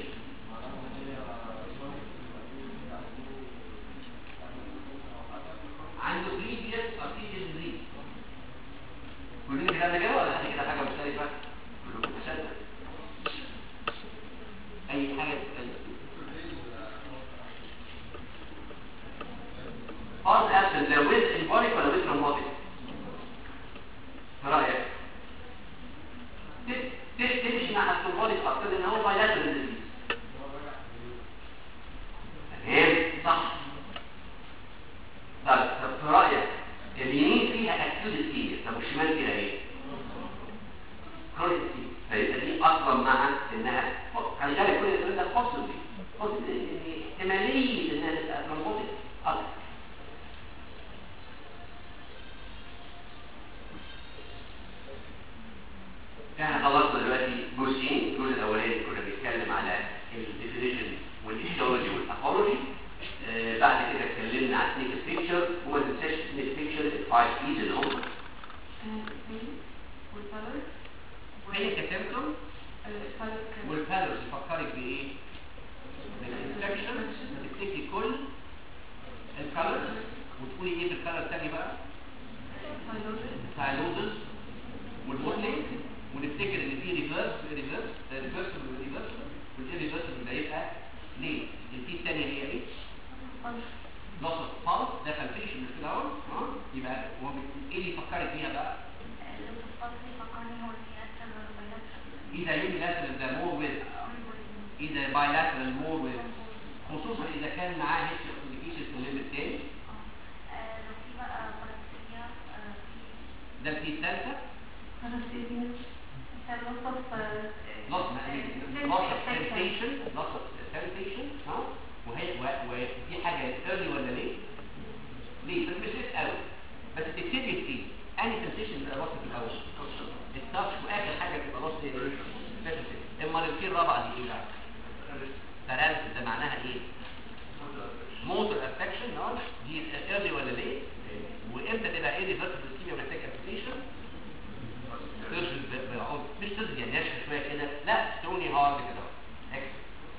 عنده previous arterial disease كلنا كده كده ولا حاجه كده حاجه مختلفه؟ كلكم مشاهده اي حاجه Pause absent لو with embolic ولا with thrombotic؟ رأيك؟ ت- ت- تمشي مع الترومبوليك اكتر ان هو bilateral disease تمام صح طب طب في رايك اليمين فيها اكيوت سيريس طب والشمال فيها ايه؟ كرونيك سيريس فيبقى دي اصلا مع انها خلي بالك كل الكلام ده possibly possibly ان احتماليه انها تبقى ترومبوتيك اكتر احنا خلصنا دلوقتي جزئين الجزء الاولاني كنا بنتكلم على الديفينيشن والايديولوجي والاثولوجي آه بعد كده اتكلمنا على سنيك بيكتشر وما تنساش سنيك بيكتشر الفايف بيز اللي هم كلينيكال سيمبتوم والبالوس يفكرك بايه؟ بالانفكشن هتفتكري كل الكالرز وتقولي ايه في الكالر الثاني بقى؟ الثايلوزز والمودلينج ونفتكر ان في ريفرس ريفرس ريفرسبل وريفرسبل والريفرسبل ده يبقى ليه؟ الفي الثانيه هي ايه؟ لوس اوف بالس ده كالفيشن مش كده اهو اه يبقى هو بي- ايه اللي يفكرك بيها بقى؟ اذا يونيلاترال ده مور ويز اذا بايلاترال مور ويز خصوصا اذا كان معاه هيستري اوف في الليمت الثاني ده الفي الثالثه loss loss of sensation loss of sensation ها وهي و- ودي حاجه early ولا ليه؟ ليه؟ بس مش ليت قوي بس تبتدي في انهي sensation بتبقى loss في الاول؟ التاتش واخر حاجه بتبقى loss ايه؟ اما الفي الرابعه دي ايه بقى؟ paralysis ده معناها ايه؟ موتور افكشن اه دي early ولا ليه؟ وامتى تبقى irreversible ischemia محتاج amputation؟ ترشد بعض مش ترشد يعني ناشفه شويه كده لا ستوني هارد كده اكس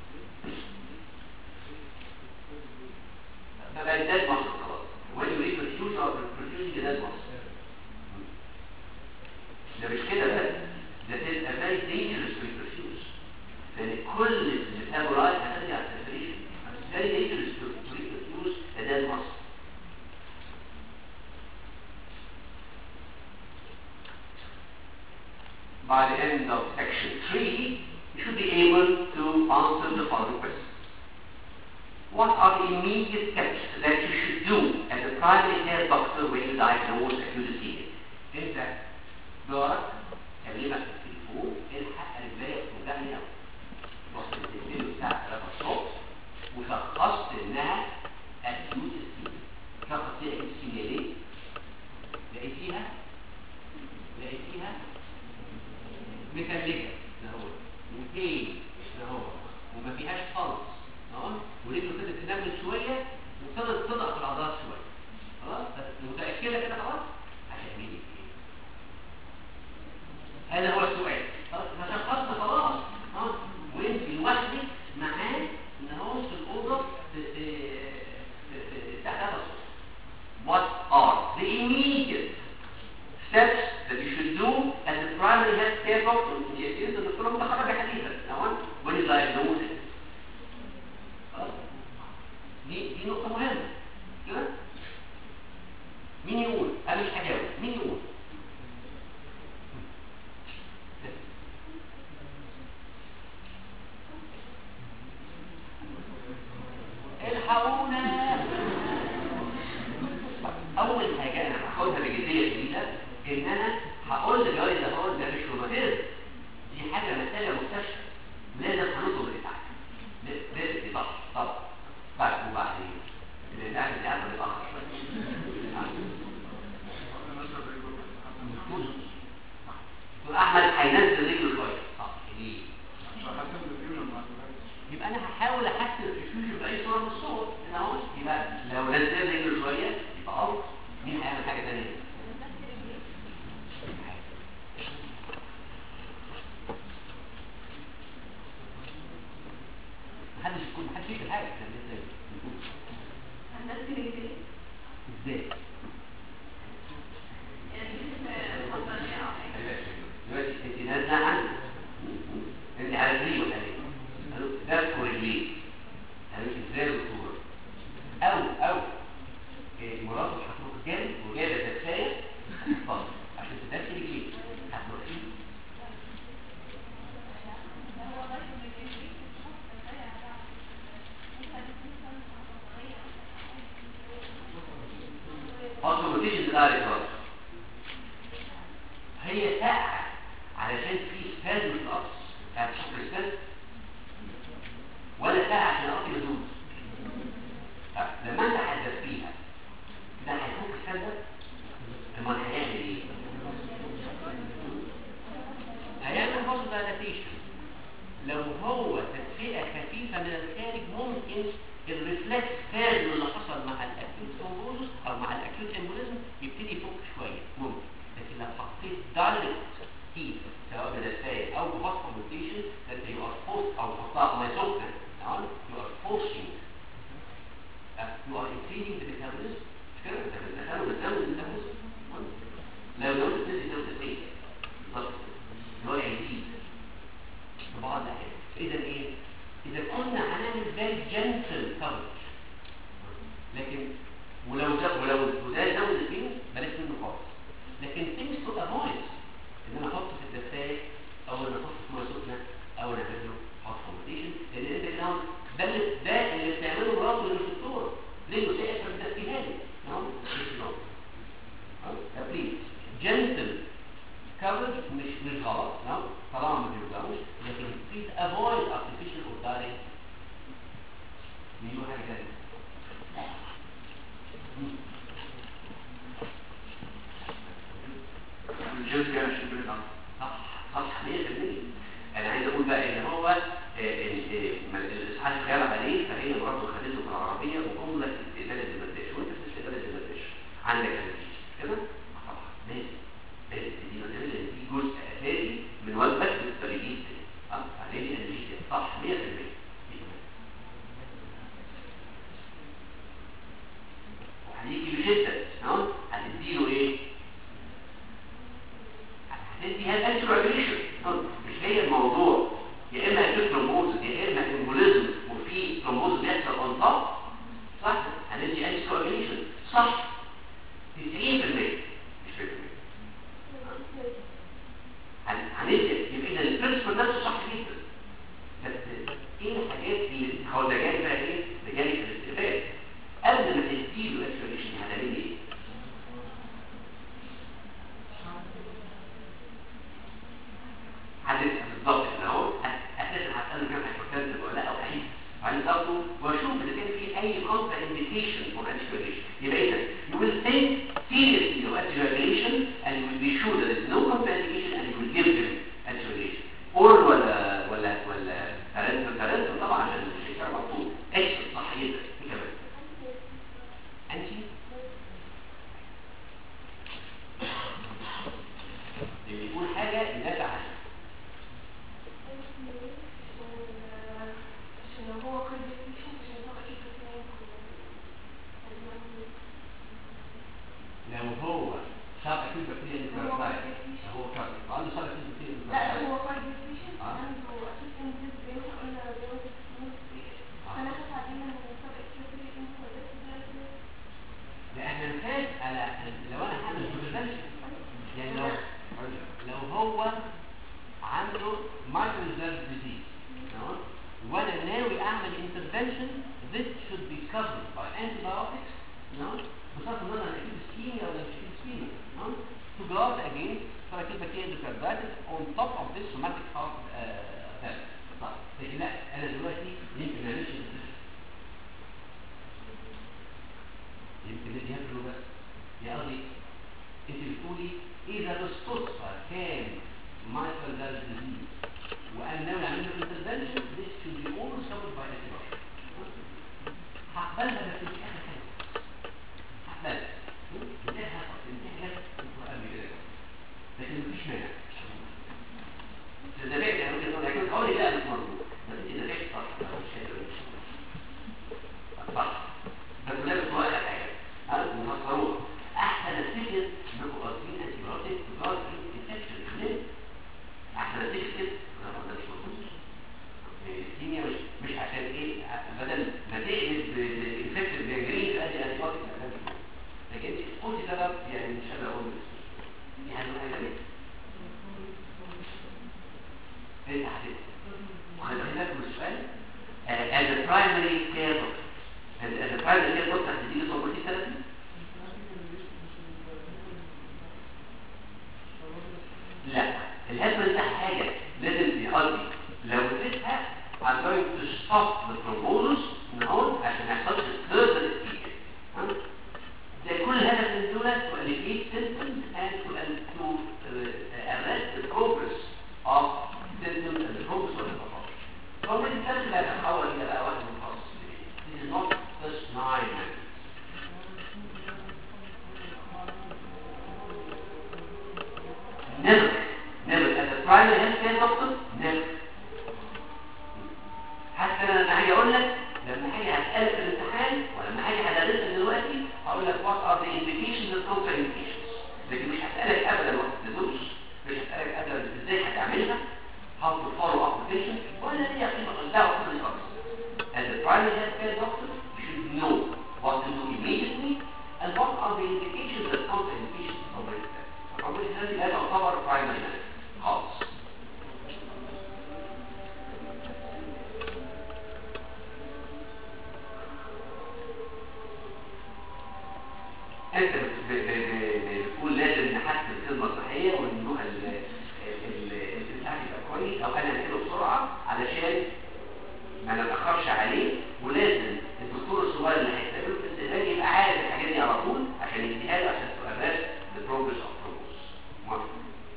فبقى ده مصر خلاص when you reproduce or producing ده مصر ده مش كده بس ده تبقى very dangerous to reproduce لان كل الميتابولايت هترجع تفريش very dangerous to to reproduce ده مصر by the end of section 3, you should be able to answer the following questions. What are the immediate steps that you should do as a primary care doctor when you diagnose acute ischemia? انت جارك كلمك في التليفون الحق رجليا بتوجعني قوي. رحت التليفون الساعه 3 الصبح وشخصت انها acute ischemia. شخصت فيها acute ischemia ليه؟ لقيتيها لقيتيها متلجة ده هو وتين ده هو وما فيهاش خالص اه ورجله ابتدت تنمل شوية وابتدت تضعف العضلات شوية خلاص بس متأكدة كده خلاص هتعملي ايه؟ هذا هو السؤال خلاص ما شخصنا خلاص اه وانت لوحدك معاه ان هو في الأوضة في- في- في- في- تحت هذا الصوت What are the immediate steps that you should do as a primary health care doctor يجب الدكتور متخرج حديثا تمام when you diagnose it خلاص؟ دي دي نقطة مهمة كده مين يقول؟ أنا مش هجاوب مين يقول؟ الحقونا اول حاجه انا هاخدها بجديه شديده ان انا هقول للراجل ده هو ده مش روماتيزم دي حاجه محتاجه مستشفى لازم هنطلب الاسعاف ل- لازم دي صح طبعا بعد وبعدين الاسعاف دي قاعده متاخر دكتور احمد هينزل رجله شويه صح ليه يبقى انا هحاول احسن الفيوجن باي صوره من الصور هنا اهو يبقى لو نزل رجله شويه يبقى اوت مين هيعمل حاجه ثانيه محدش يكون محدش يكتب حاجه احنا لسه بنقول
هننزل رجلي
ازاي
يعني اتفضل يا عمر.
دلوقتي انت نازله عنه انت على رجليه ولا ايه؟ قالوا دفكوا رجليه قالوا ازاي يا دكتور؟ او او إيه، مراته هتروح جنب وجايبه دفايه هتحفظها عشان تدفي رجليه هتروح فيه
هو بس من الرجلي بتحط كفاية على بعض. ممكن تكون سنة عصبية.
اوتوماتيشن دايركت برضه هي ساقعه علشان في سبازم في القفص بتاعت شكر السبازم ولا ساقعه عشان القفص يدوب طب لما انت هتدفيها ده هيفك السبازم امال هيعمل ايه؟ هيعمل برضه دايلاتيشن لو هو تدفئه خفيفه من الخارج ممكن الريفلكس كان اللي حصل مع الاكيوت ثرومبوزس او مع الاكيوت امبوليزم يبتدي يفك شويه ممكن لكن لو حطيت دايركت هيت سواء بدفايه او بهوت كومبوتيشن فانت يو ار فورس او تحطها في ميه سخنه تمام يو ار فورسينج يو ار انكريزنج ذا ميتابوليزم مش كده انت بتدخله بتزود الميتابوليزم لو لو تبتدي تزود الزيت بالظبط اللي هو يزيد في بعض الأحيان إذا إيه؟ إذا كنا هنعمل فيري جنتل كفرج لكن ولو زود ولو وده زود البين بلاش منه خالص لكن things to avoid إن أنا أحطه في الدفاية أو إن أنا أحطه في مية سخنة أو أنا أعمل له هوت كومبوتيشن لأن أنت كده ده اللي ده اللي بتعمله مراته اللي في الدكتور ليه سائل فبتدفيها لي نعم مش نعم بليز جنتل coverage مش مش غلط نعم طالما ما بيوجعوش لكن please avoid artificial or direct بيجيبوا حاجة تانية
الجزء كان شو بيلعب
صح صح 100% انا عايز اقول بقى ان هو آه، آه، آه، ما- الاسعاف غاب عليه فهي مراته خدته في العربيه وقمنا في استقبال الدمرداش وانت في استقبال الدمرداش عندك انرجي كده؟ آه طبعا لازم لازم تدي مدرسه لان دي جزء اساسي من وجبك بالترجيح اه عليه انرجي صح 100% 100%. وهيجي بشده تمام هتديله ايه؟ هتدي هذا الانتراجريشن مش هي الموضوع يا اما اكيد ترومبوز يا اما امبوليزم وفي ترومبوز بيحصل اون توب صح هندي انتراجريشن صح 90% مش 100% هن- هندي يبقى اذا البرنسبل نفسه صح جدا بس ايه الحاجات اللي هو ده جاي بقى ايه؟ ده جاي في الاستقبال قبل ما تديله انتراجريشن هتعمل ايه؟ هتسأل بالظبط كده اهو هت- اساسا هسأله كام هيبوتنسيف ولا لا او اي وبعدين تاخده واشوف اذا كان في اي كونتر انديكيشن فور anticoagulation يبقى اذا you will think seriously of anticoagulation and you will be sure that there is no contraindication and you will give them anticoagulation oral ولا ولا ولا parental parental طبعا عشان مش هيشتغل مطلوب اكسل صح جدا إيه كمان انتي اللي يكون حاجه يدافع عنها
عشان هو كل patient عشان هو ايه كمان
لو هو شاب اكيد بكتيريا انفلونزا هو كان عنده شاب اكيد بكتيريا
لا
انفلونزا
هو كل patient
آه.
عنده assistant this brain قلنا بيوت فانا خاف علينا من سبق كتير انت
لا احنا نخاف على لو انا هعمل سوبرفنشن يعني لو لو هو عنده مايكرو ريزيرف ديزيز تمام وانا ناوي اعمل intervention this should be covered by antibiotics تمام بصرف النظر عن اكيد يبقى في اندوكاردايتس اون توب اوف ذيس سوماتيك هارت اتاك طيب لكن لا انا دلوقتي يمكن ما اعملش decision. يمكن اللي ياكله بس يا قصدي انت بتقولي اذا بالصدفه كان مايكل ده ديزيز وانا ناوي اعمل له انترفنشن this should be always covered by antibiotics هقبلها بس مش اخر حاجه هقبلها انتهى انتهى القران بكده لكن مفيش مانع إذا بعت يعني ممكن يكون حوالي لا مش مظبوط بس إذا بعت صح أو شيء صح بس لا بس ولا حاجة هذا مفسروها أحسن السجن إنكم قاصدين أنتيبيوتيك وقاصد انفكشن ليه؟ أحسن السجن كده لا ما ده مش مظبوط الكيمياء مش مش عشان إيه بدل ما تقلب بانفكشن بجرين أدي أنتيبيوتيك لكن قلت سبب يعني مش قادر أقول دي حاجة حاجة انت حبيبي وخلي بالك من السؤال uh, as a primary care doctor as, as a primary care doctor هتديله صوبتي ثلاثة لا الهدف ده حاجة لازم يقضي لو اديتها I'm going to stop the thrombosis نقول عشان ما يحصلش further ischemia ده كل هدف من دول to alleviate symptoms and to, and to uh, arrest the progress of symptoms and the progress of the pathology. فهو من الثالث لا تتحول إلى بقى واحد متخصص This is not just nine methods. Never, never as a primary health care doctor, never. حتى انا لما هاجي اقول لك لما هاجي هسألك في الامتحان ولما هاجي هدرسك دلوقتي هقول لك what are the indications and contraindications لكن مش هسألك ابدا وقت الدروس مش هسألك ابدا ازاي هتعملها how to follow up the patient ولا هي قيمة لا أقول خالص as a primary health care doctor you should know what to do immediately and what are the indications and contraindications of the test. فأقول هذه لا تعتبر primary health خالص انت بت- ب- ب- ب- بتقول لازم نحسن الخدمه الصحيه ونروح البتاع يبقى كويس او انا انقله بسرعه علشان ما نتاخرش عليه ولازم الدكتور الصغير اللي هيستقبله في الاستقبال يبقى عارف الحاجات دي على طول عشان يديها له عشان تبقى بس البروجرس اوف بروجرس موافق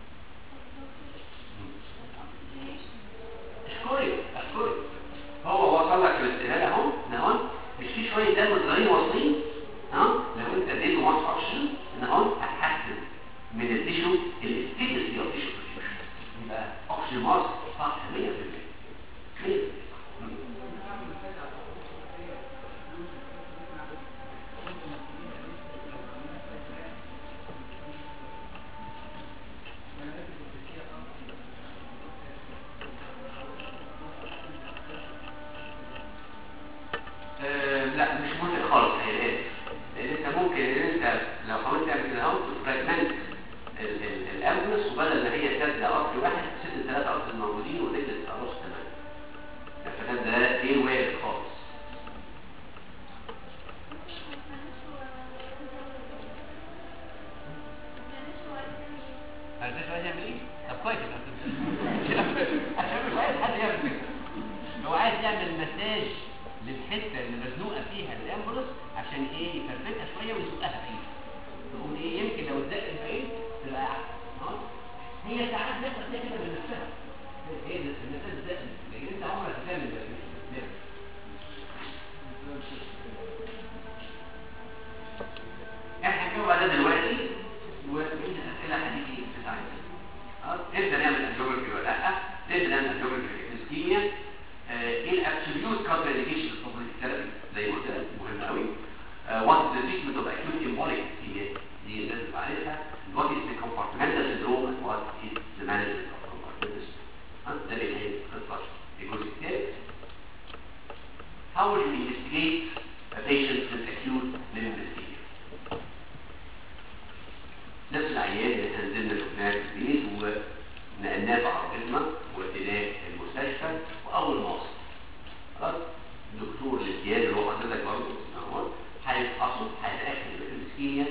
اشكري اشكري هو وصل لك الاستقبال اهو اهو مش في شويه دم صغيرين واصلين ها لو انت اديته ماتش اوكسجين ان هو هتحسن من التيشو الاستيتس اوف تيشو يبقى اوكسجين مارس صح 100% 100% آه، لا مش مهم خالص هي الآن لان انت ممكن ان انت لو حاولت تعمل كده اهو تفراجمنت الامبولس وبدل ما هي تبدا قطر واحد ست ثلاثة قطر موجودين ونجلس خلاص تمام فكان ده غير وارد خالص عايز عايز يعمل ايه؟ طب كويس عشان مش عايز حد يعمل كده هو عايز يعمل مساج للحته اللي مزنوقه فيها الامبولس عشان ايه يفرفتها شويه ويزقها بعيد تقول ايه يمكن لو اتزقت بعيد تبقى احسن ها؟ هي ساعات بيحصل فيها كده من نفسها ايه ده المساج ده لكن انت عمرك تعمل ده ليه؟ احنا هنجاوب على ده دلوقتي وانت الاسئله هتيجي بتاعتنا اه امتى نعمل انجيوجرافي ولا لا امتى نعمل انجيوجرافي في الاسكيميا ايه الابسوليوت كونترانديكيشن اوف ثيرابي زي ما قلت لك مهم قوي وات ذا تريتمنت اوف اكيوت امبوليك اسكيميا دي لازم عارفها وات از ذا كومبارتمنتال سيندروم اند وات از ذا مانجمنت اوف كومبارتمنتال ده اللي هي الخطه الجزء الثالث How will you investigate a patient with acute liver ischemia? نفس العيان اللي احنا نزلنا شفناه في البيت ونقلناه في عربيتنا ووديناه المستشفى واول ما وصل خلاص الدكتور الامتياز اللي هو حضرتك برضه اهو هيفحصه هيتاكد ان الاسكيميا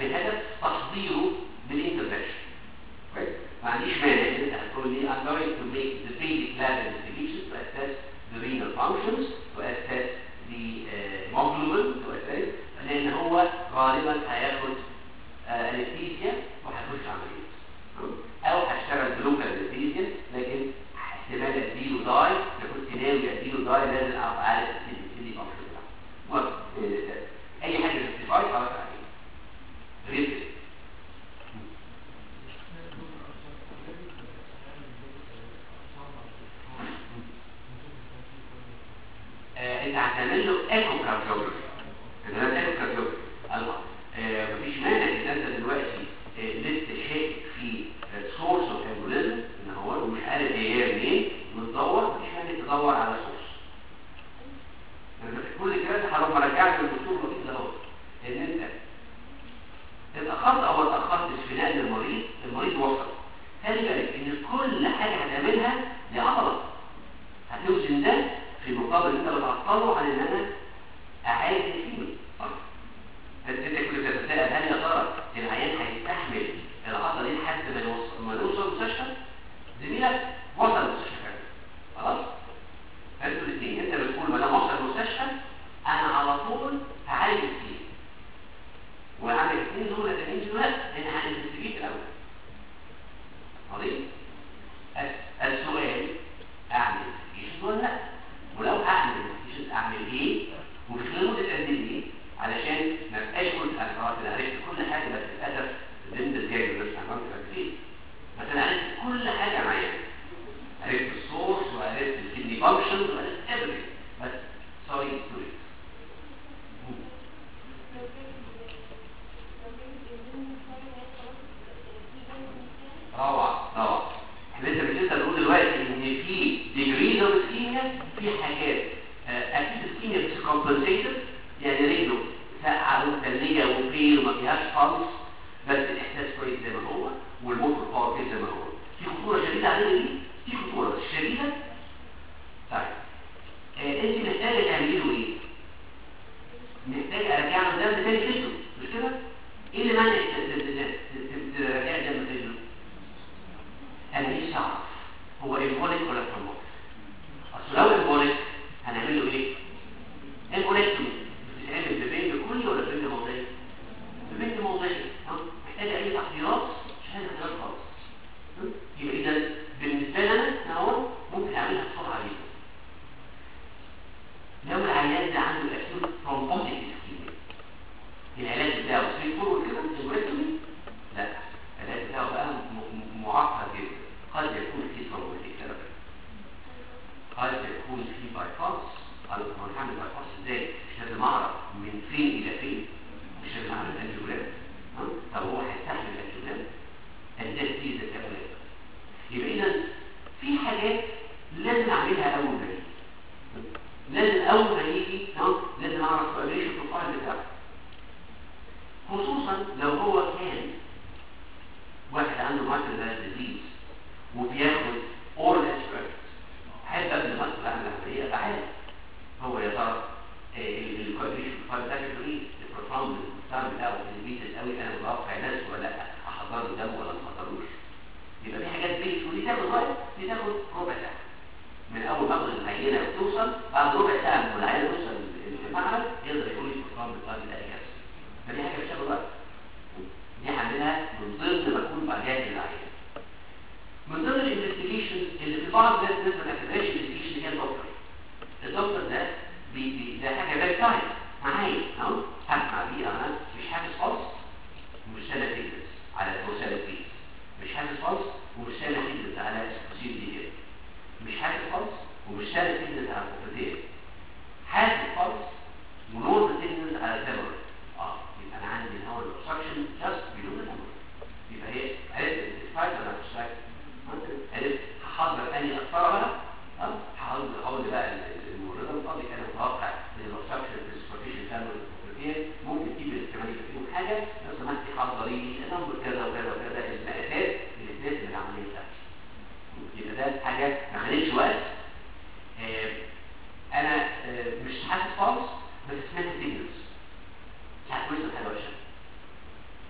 بهدف تحضيره للانترفنشن كويس ما عنديش مانع ان انت هتقول لي I'm going to make the basic lab investigation to assess the renal functions to assess the uh, hemoglobin to assess لان هو غالبا هياخد انستيزيا وهيخش عمليه او هشتغل بلوكال انستيزيا لكن احتمال اديله داي اذا كنت ناوي اديله داي لازم ابقى عارف السيدي فانكشن بتاعه المهم، آه، اي حاجه جاستيفاي خلاص عليه غير كده آه، انت هتعمل له ايكو كارديوجرافي انت هتعمل ايكو كارديوجرافي الله آه، مفيش مانع ان انت دلوقتي آه، لسه شاكك في سورس اوف امبوليزم ان هو ومش عارف هي جايه منين وتدور مفيش مانع تدور على سورس انا بس كل كده هروح مرجعك للدكتور الوكيل ده هو ان انت اتاخرت او ما اتاخرتش في نقل المريض المريض وصل خلي بالك ان كل حاجه هتعملها دي عضله هتوزن ده في مقابل انت بتعطله عن ان انا اعالج الفيمر صح انت انت كنت بتتساءل هل يا ترى العيان هيستحمل العضله دي لحد ما يوصل ما يوصل المستشفى زميلك وصل المستشفى فعلا خلاص انتوا الاثنين انت بتقول ما دام وصل المستشفى انا على طول هعالج الفيمر وعندك اثنين دول تانيين دول ان هنستفيد الاول عظيم الس- السؤال اعمل انفستيجن ولا لا ولو اعمل انفستيجن اعمل ايه وفي خلال مده قد ايه علشان ما ابقاش كل انا خلاص انا عرفت كل حاجه بس للاسف ضمن الجاي بس انا كنت قد ايه بس انا عرفت كل حاجه معايا عرفت السورس وعرفت الكدني فانكشنز وعرفت everything بس سوري ستوري روعة روعة احنا لسه مش لسه بنقول دلوقتي ان في ديجريز اوف اسكيميا في حاجات آه، اكيد اسكيميا بس كومبنسيتد يعني رجله ساقعة ومثلجة وبين وما فيهاش خالص بس الاحساس كويس زي ما هو والموتور باور كويس زي ما هو في خطورة شديدة عليه دي في خطورة شديدة طيب آه، انت محتاجة تعملي له ايه؟ محتاجة ارجع له دم تاني في رجله مش كده؟ ايه اللي مانع ترجع دم في رجله؟ انا نفسي اعرف هو ايمبوليك ولا ترومبوليك اصل لو ايمبوليك هنعمل له ايه ايمبوليكتومي بتتعمل ببنج كلي ولا ببنج موضعي ببنج موضعي ها؟ محتاجه اي تحضيرات مش عايزه تحضيرات خالص ها؟ يبقى اذا بالنسبه لنا أنا هو ممكن اعملها بسرعه جدا لو العيان ده عنده اكيوت ترومبوتيك اسكيميا العلاج بتاعه ستريت فورورد كده ايمبوليكتومي لا العلاج بتاعه بقى م- م- معقد جدا قد يكون في ترومبوتيك ثيرابي قد يكون في باي باس انا طب انا هعمل باي باس ازاي مش لازم اعرف من فين الى فين مش لازم اعمل انجيوجرام ها؟ طب هو هيستحمل الانجيوجرام الديت دي ذات اولاد يبقى اذا في حاجات لازم اعملها اول ما يجي لازم اول ما يجي ها؟ لازم اعرف ايش البروفايل بتاعه خصوصا لو هو كان واحد عنده مايكرو ديزيز وبياخد اورال اسبرت حتى قبل ما ادخل اعمل عمليه ابقى عارف هو يا ترى الكواليفيكيشن بتاعه ده شكله ايه البروفاوند بتاعه بتاعه الليميتد قوي انا متوقع ناس ولا لا احضر له دم ولا ما احضروش يبقى في حاجات بيت ودي تاخد وقت دي تاخد ربع ساعه من اول ما اخد العينه وتوصل بعد ربع ساعه من العينه توصل المعمل يقدر يقول لي البروفاوند بتاعه ده كذا فدي حاجه مش هتاخد وقت دي هعملها من ضمن ما اكون بجهز العينه من ضمن الانفستيجيشنز اللي في بعض الناس الناس ما تعتبرهاش انفستيجيشن هي الدكتور الدكتور ده بي بي ده حاجه فيري تايم معايا اهو هسمع بيه انا مش حاسس خالص ومش سامع تكنس على وسائل الفيس مش حاسس خالص ومش سامع تكنس على سي دي كده مش حاسس خالص ومش سامع تكنس على الكوبرتين حاسس خالص ونور تكنس على التمر اه يبقى انا عندي الهواء الاوبستراكشن جاست بدون التمر يبقى هي عرفت الفايت ولا مش فايت عرفت هحضر اني اختار بقى اه هحضر هحضر بقى الممرضه الفاضي كان متوقع ان الاوبستراكشن في السبورتيشن كان والكوبرتين ممكن تجيب الاحتمال يبقى فيهم حاجه لو سمحتي حضري لي نمبر كذا وكذا وكذا المقاسات الاثبات للعمليه بتاعتي يبقى ده حاجه ما خدتش وقت آه انا آه مش حاسس خالص بس سمعت سيجنالز ساعات كويسه حاجه وحشه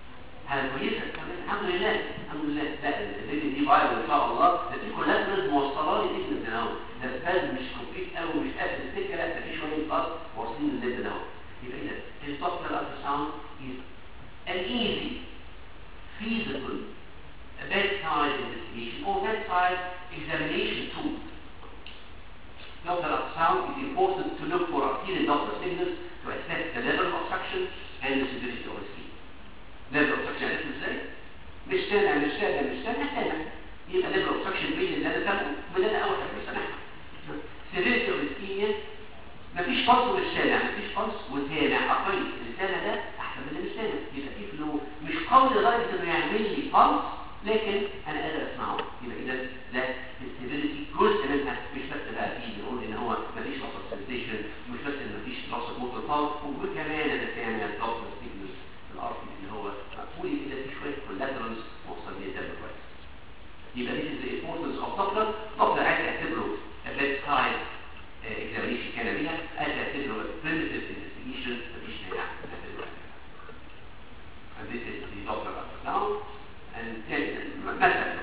حاجه كويسه تمام الحمد لله الحمد لله لا الليدي دي بايظه ان شاء الله ده في كولاترز موصله لي دي اهو ده الباز مش كومبليت قوي مش قافل السكه لا ده في شويه بلاد واصلين للليد ده اهو يبقى اذا الدكتور الالتراساوند is an easy feasible bedside investigation or bedside examination tool Doppler ultrasound is important to look for arterial Doppler signals to assess the level of obstruction and the severity of the skin. level of obstruction عرفت ازاي؟ مش سامع مش سامع مش سامع سامع يبقى level of obstruction بين اللي انا سامعه واللي انا اول حاجه سامعها. severity of ischemia مفيش فلس ومش سامع مفيش فلس وسامع اقل اللي سامع ده احسن من اللي مش سامع يبقى في فلو مش قوي لدرجه انه يعمل لي فلس لكن انا قادر اسمعه يبقى اذا ده السيفيريتي جزء منها مش بس بقى فيه نقول ان هو مفيش لوس اوف سنسيشن مش بس ان مفيش لوس اوف موتور باور وكمان انا سامع ضغط ستيجنس في الارض اللي هو مقبول كده في شويه كولاترالز موصل ليه الدم كويس يبقى this is the importance of Doppler Doppler عايز اعتبره a bedside uh, examination كان بيها عايز اعتبره a primitive investigation مفيش مانع نعتبره and this is the Doppler ultrasound and then مثلا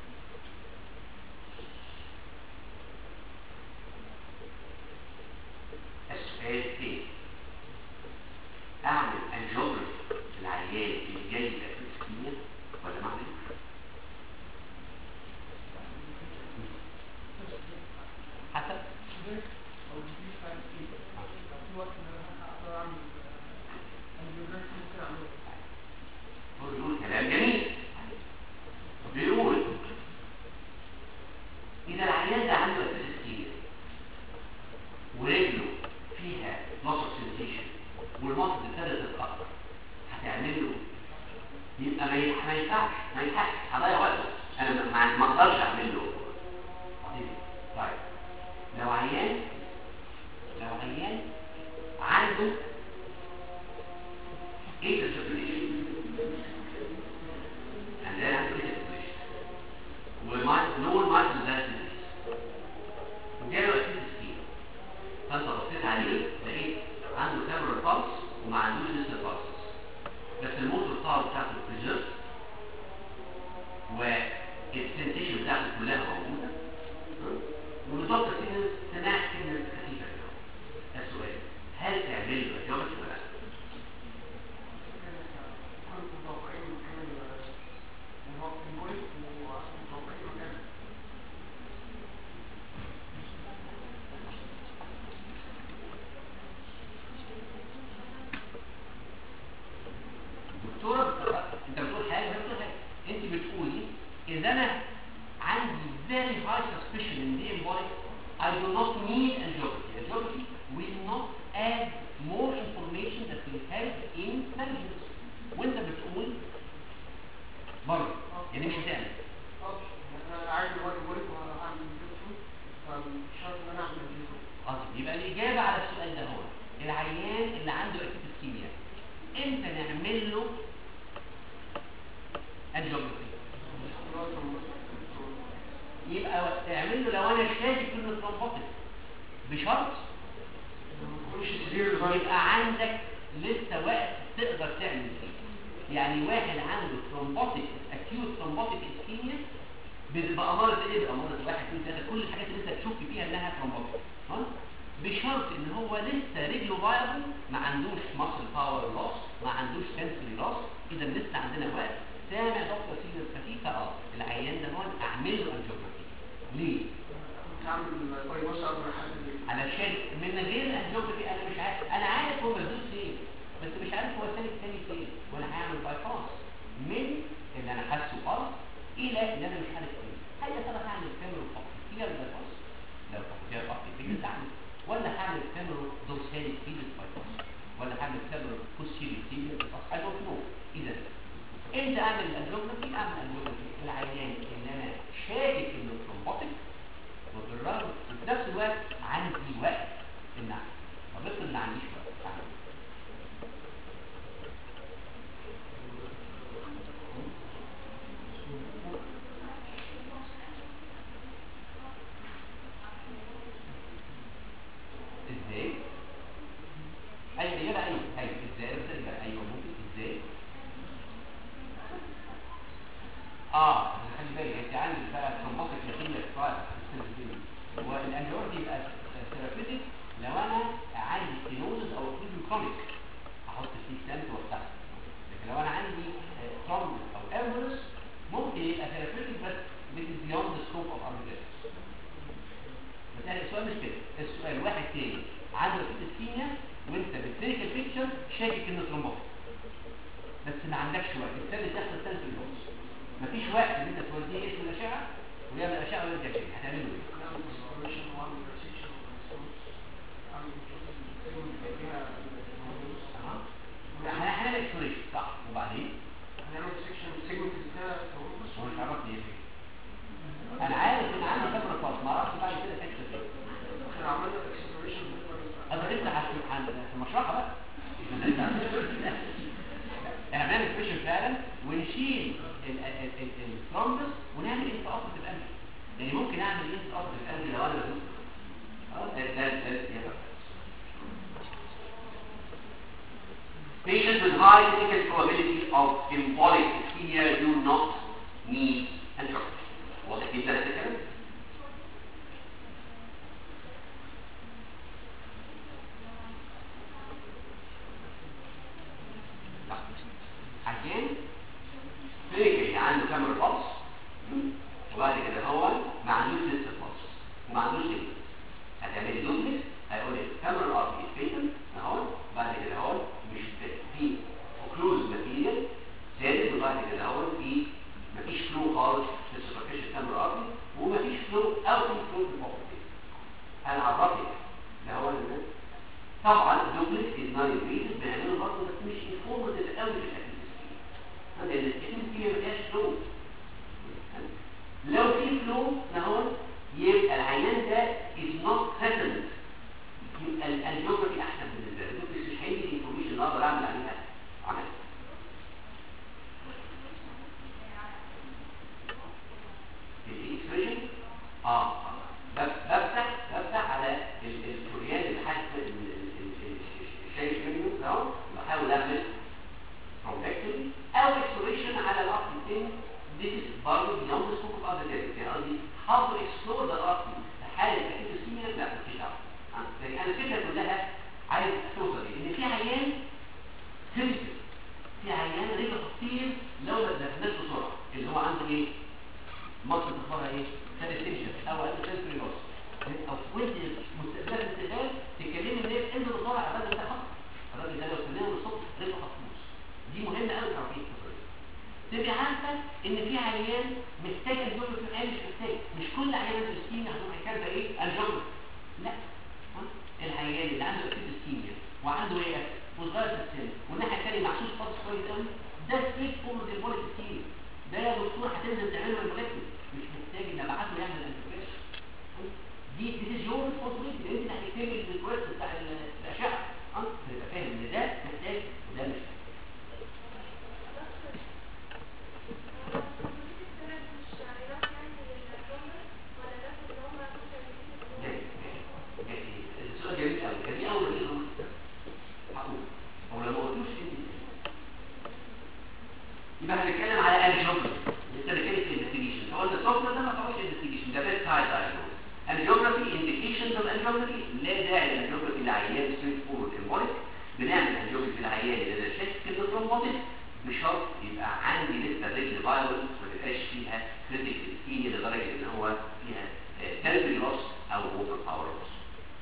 السؤال الثاني اعمل انجيوجرافي للعيان اللي جاي باسكيميا ولا ما اعملش حسب هو بيقول كلام جميل بيقول إذا العيان ده عنده أساس كتير ورجله فيها مصر سنسيشن والمصر ابتدت تتأثر هتعمل له يبقى ما ينفع- ما ينفعش ما ينفعش هضيع وقته أنا ما- ما ما أقدرش أعمل له عظيم. طيب لو عيان لو عيان عنده ايه circulation and then عنده ايه circulation ونور مايكل دايسنس وجاله اسيد سكين فانت بصيت عليه لقيت عنده كاميرا بالس وما عندوش لسه بالس بس الموتور باور بتاعته بريزيرف والسنسيشن بتاعته كلها موجوده ونظام سيجنال سماع سيجنال خفيفه كده السؤال هل تعمل له اجابه ولا لا؟ دكتوره بتقرأ انت بتقول حاجه وهي بتقول حاجه انت بتقولي اذا انا عندي very high suspicion in the embolic I do not need angiography angiography will not add more information that will help in management وانت بتقول برضه يعني مش هتعمل قصدي يبقى الإجابة على السؤال ده هو العيان اللي عنده أكيد اسكيميا امتى نعمل له انجيوجرافي يبقى تعمل له لو انا شاكك كلمة ترومبوتيك بشرط يبقى عندك لسه وقت تقدر تعمل فيه يعني واحد عنده ترومبوتيك اكيوت ترومبوتيك اسكيميا بأمارة ايه بأمارة واحد اثنين ثلاثة كل الحاجات اللي انت تشك فيها انها ترومبوتيك ها بشرط ان هو لسه رجله فايبل ما عندوش ماسل باور لوس ما عندوش سنسوري لوس اذا لسه عندنا وقت سامع دكتور سيجنال خفيفه اه العيان ده هون اعمل له انجيوجرافي ليه؟ علشان من غير انجيوجرافي انا مش عارف انا عارف هو مسدود فين بس مش عارف هو سالك تاني فين وانا هعمل باي باس من اللي انا حاسه اه الى اللي انا مش عارف فين هل يا ترى هعمل كاميرا فقط باي باس لو فقط فقط فيجن اعمل ولا هعمل كاميرا دورسالي فيجن باي باس ولا هعمل كاميرا بوستيريو فيجن باي باس اي دونت نو اذا انت اعمل الانجيوجرافي اعمل الانجيوجرافي العيان اللي انا شاكك انه ترومبوتيك وبالرغم وفي نفس الوقت عندي وقت ان اعمل طب افرض ما عنديش وقت اعمل إيه؟ ازاي؟ ايوه الاجابه ايوه ايوه ازاي بس الإجابة ايوه ممكن ازاي؟ الانجيوجرافي يبقى ثيرابيوتيك لو انا عندي ستينوزس او اوكلوجن كرونيك احط فيه ستنت وافتحه لكن لو انا عندي ترومبس او امبولس ممكن يبقى ثيرابيوتيك بس this is beyond the scope of our business. بس يعني السؤال مش كده السؤال واحد تاني عنده اسكيميا وانت بالكلينيكال بيكتشر شاكك انه ترومبوتيك بس ما عندكش وقت الثاني تحصل سنس النص مفيش وقت ان انت توديه اسم الاشعه ويعمل اشعه ويرجع تاني هتعمله ايه؟ أها. احنا هنعمل اكسبريشن صح وبعدين هو مش عرفني ايه فيه. انا عارف ان عندي خبره خاص ما اعرفش بعد كده تكتب ايه هذا انت هت- هت- في المشرحه بقى احنا بنعمل اكسبريشن فعلا ونشيل الثرومبس ونعمل انت اوبت القلب يعني ممكن اعمل انت اوبت القلب لو انا بدوس اه ده ده ده يبقى
Patients with high clinical probability of embolic ischemia do not need angiography. واضح جدا هذا الكلام؟ لا. عشان كلينيكالي عنده كاميرا بلس وبعد كده هو ما عندوش لسه بلس وما عندوش لسه هتعملي دوبلكس هيقول لك كاميرا الار بي سبيشن اهو بعد كده اهو مش في اوكلوز ماتيريال زائد وبعد كده اهو في مفيش فلو خالص في السوبرفيشال كاميرا ار بي ومفيش فلو او في فلو في البوكس انا عرفتك ده هو اللي طبعا دوبلكس از نون انفيزيف بنعمله برضه بس مش انفورماتيف قوي في الاكتيفيتي لان الاكتيفيتي ما فيهاش فلو لو في فلو اهو يبقى العيان ده is not threatened يبقى الجيوغرافي احسن بالنسبه له بس مش هيدي الانفورميشن اللي اقدر اعمل عليها عمل الاكسبريشن اه بف- بفتح بفتح على ال- الكوريان اللي حاسس شايف منه اهو بحاول اعمل بروفكتوري او اكسبريشن على الارض الثاني This is برضه beyond the scope of other therapies يعني قصدي how to explore the art في حالة أكيد السيميا لا مفيش دعوة آه، لكن أنا الفكرة كلها عايز توصل إيه؟ إن في عيان كريتيكال في عيان رجل خطير لو ما دفناش بسرعة اللي هو عنده إيه؟ مصر تخبرها إيه؟ سانستيشن أو عنده سنسوري لوس أو وأنت مستقبلها الاستقبال تتكلمي إن هي انزل بسرعة الراجل ده خطر الراجل ده لو استناه من الصبح رجله هتبوظ دي مهمة قوي تعرفيها القصة دي تبقى عارفه ان في عيان محتاج الجبر في العيان مش محتاج مش كل عيان الاسكيميا هتروح كاتبه ايه الجبر لا ها؟ العيان اللي عنده اكيد اسكيميا وعنده ايه وصغير في السن والناحيه الثانيه محسوس فاضي كويس قوي ده ستريت فورورد البوليت اسكيميا ده يا دكتور هتنزل تعمل له البوليت مش محتاج ان ابعت له يعمل انتجريشن دي دي از يور ريسبونسبيلتي لان انت هتكتب الريكوست بتاع ال- الاشعه ها تبقى فاهم ان ده محتاج وده مش محتاج جميل جميل السؤال جميل قوي كان اول ما يجي هقول هو لو ما قلتوش انت يبقى هنتكلم على الجيوغرافي لسه بنتكلم في الانفستيجيشن هو السوفت ده ما تعرفش انفستيجيشن ده بيست سايد دايجنوز الجيوغرافي انديكيشنز اوف الجيوغرافي لا داعي للجيوغرافي لعيان ستريت فورورد امبوليك بنعمل الجيوغرافي للعيان اللي انا شاك كده ترومبوتيك مش شرط يبقى عندي لسه رجل فايروس ما تبقاش فيها كريتيكال سكيني لدرجه ان هو فيها تنبري لوس او اوفر باور لوس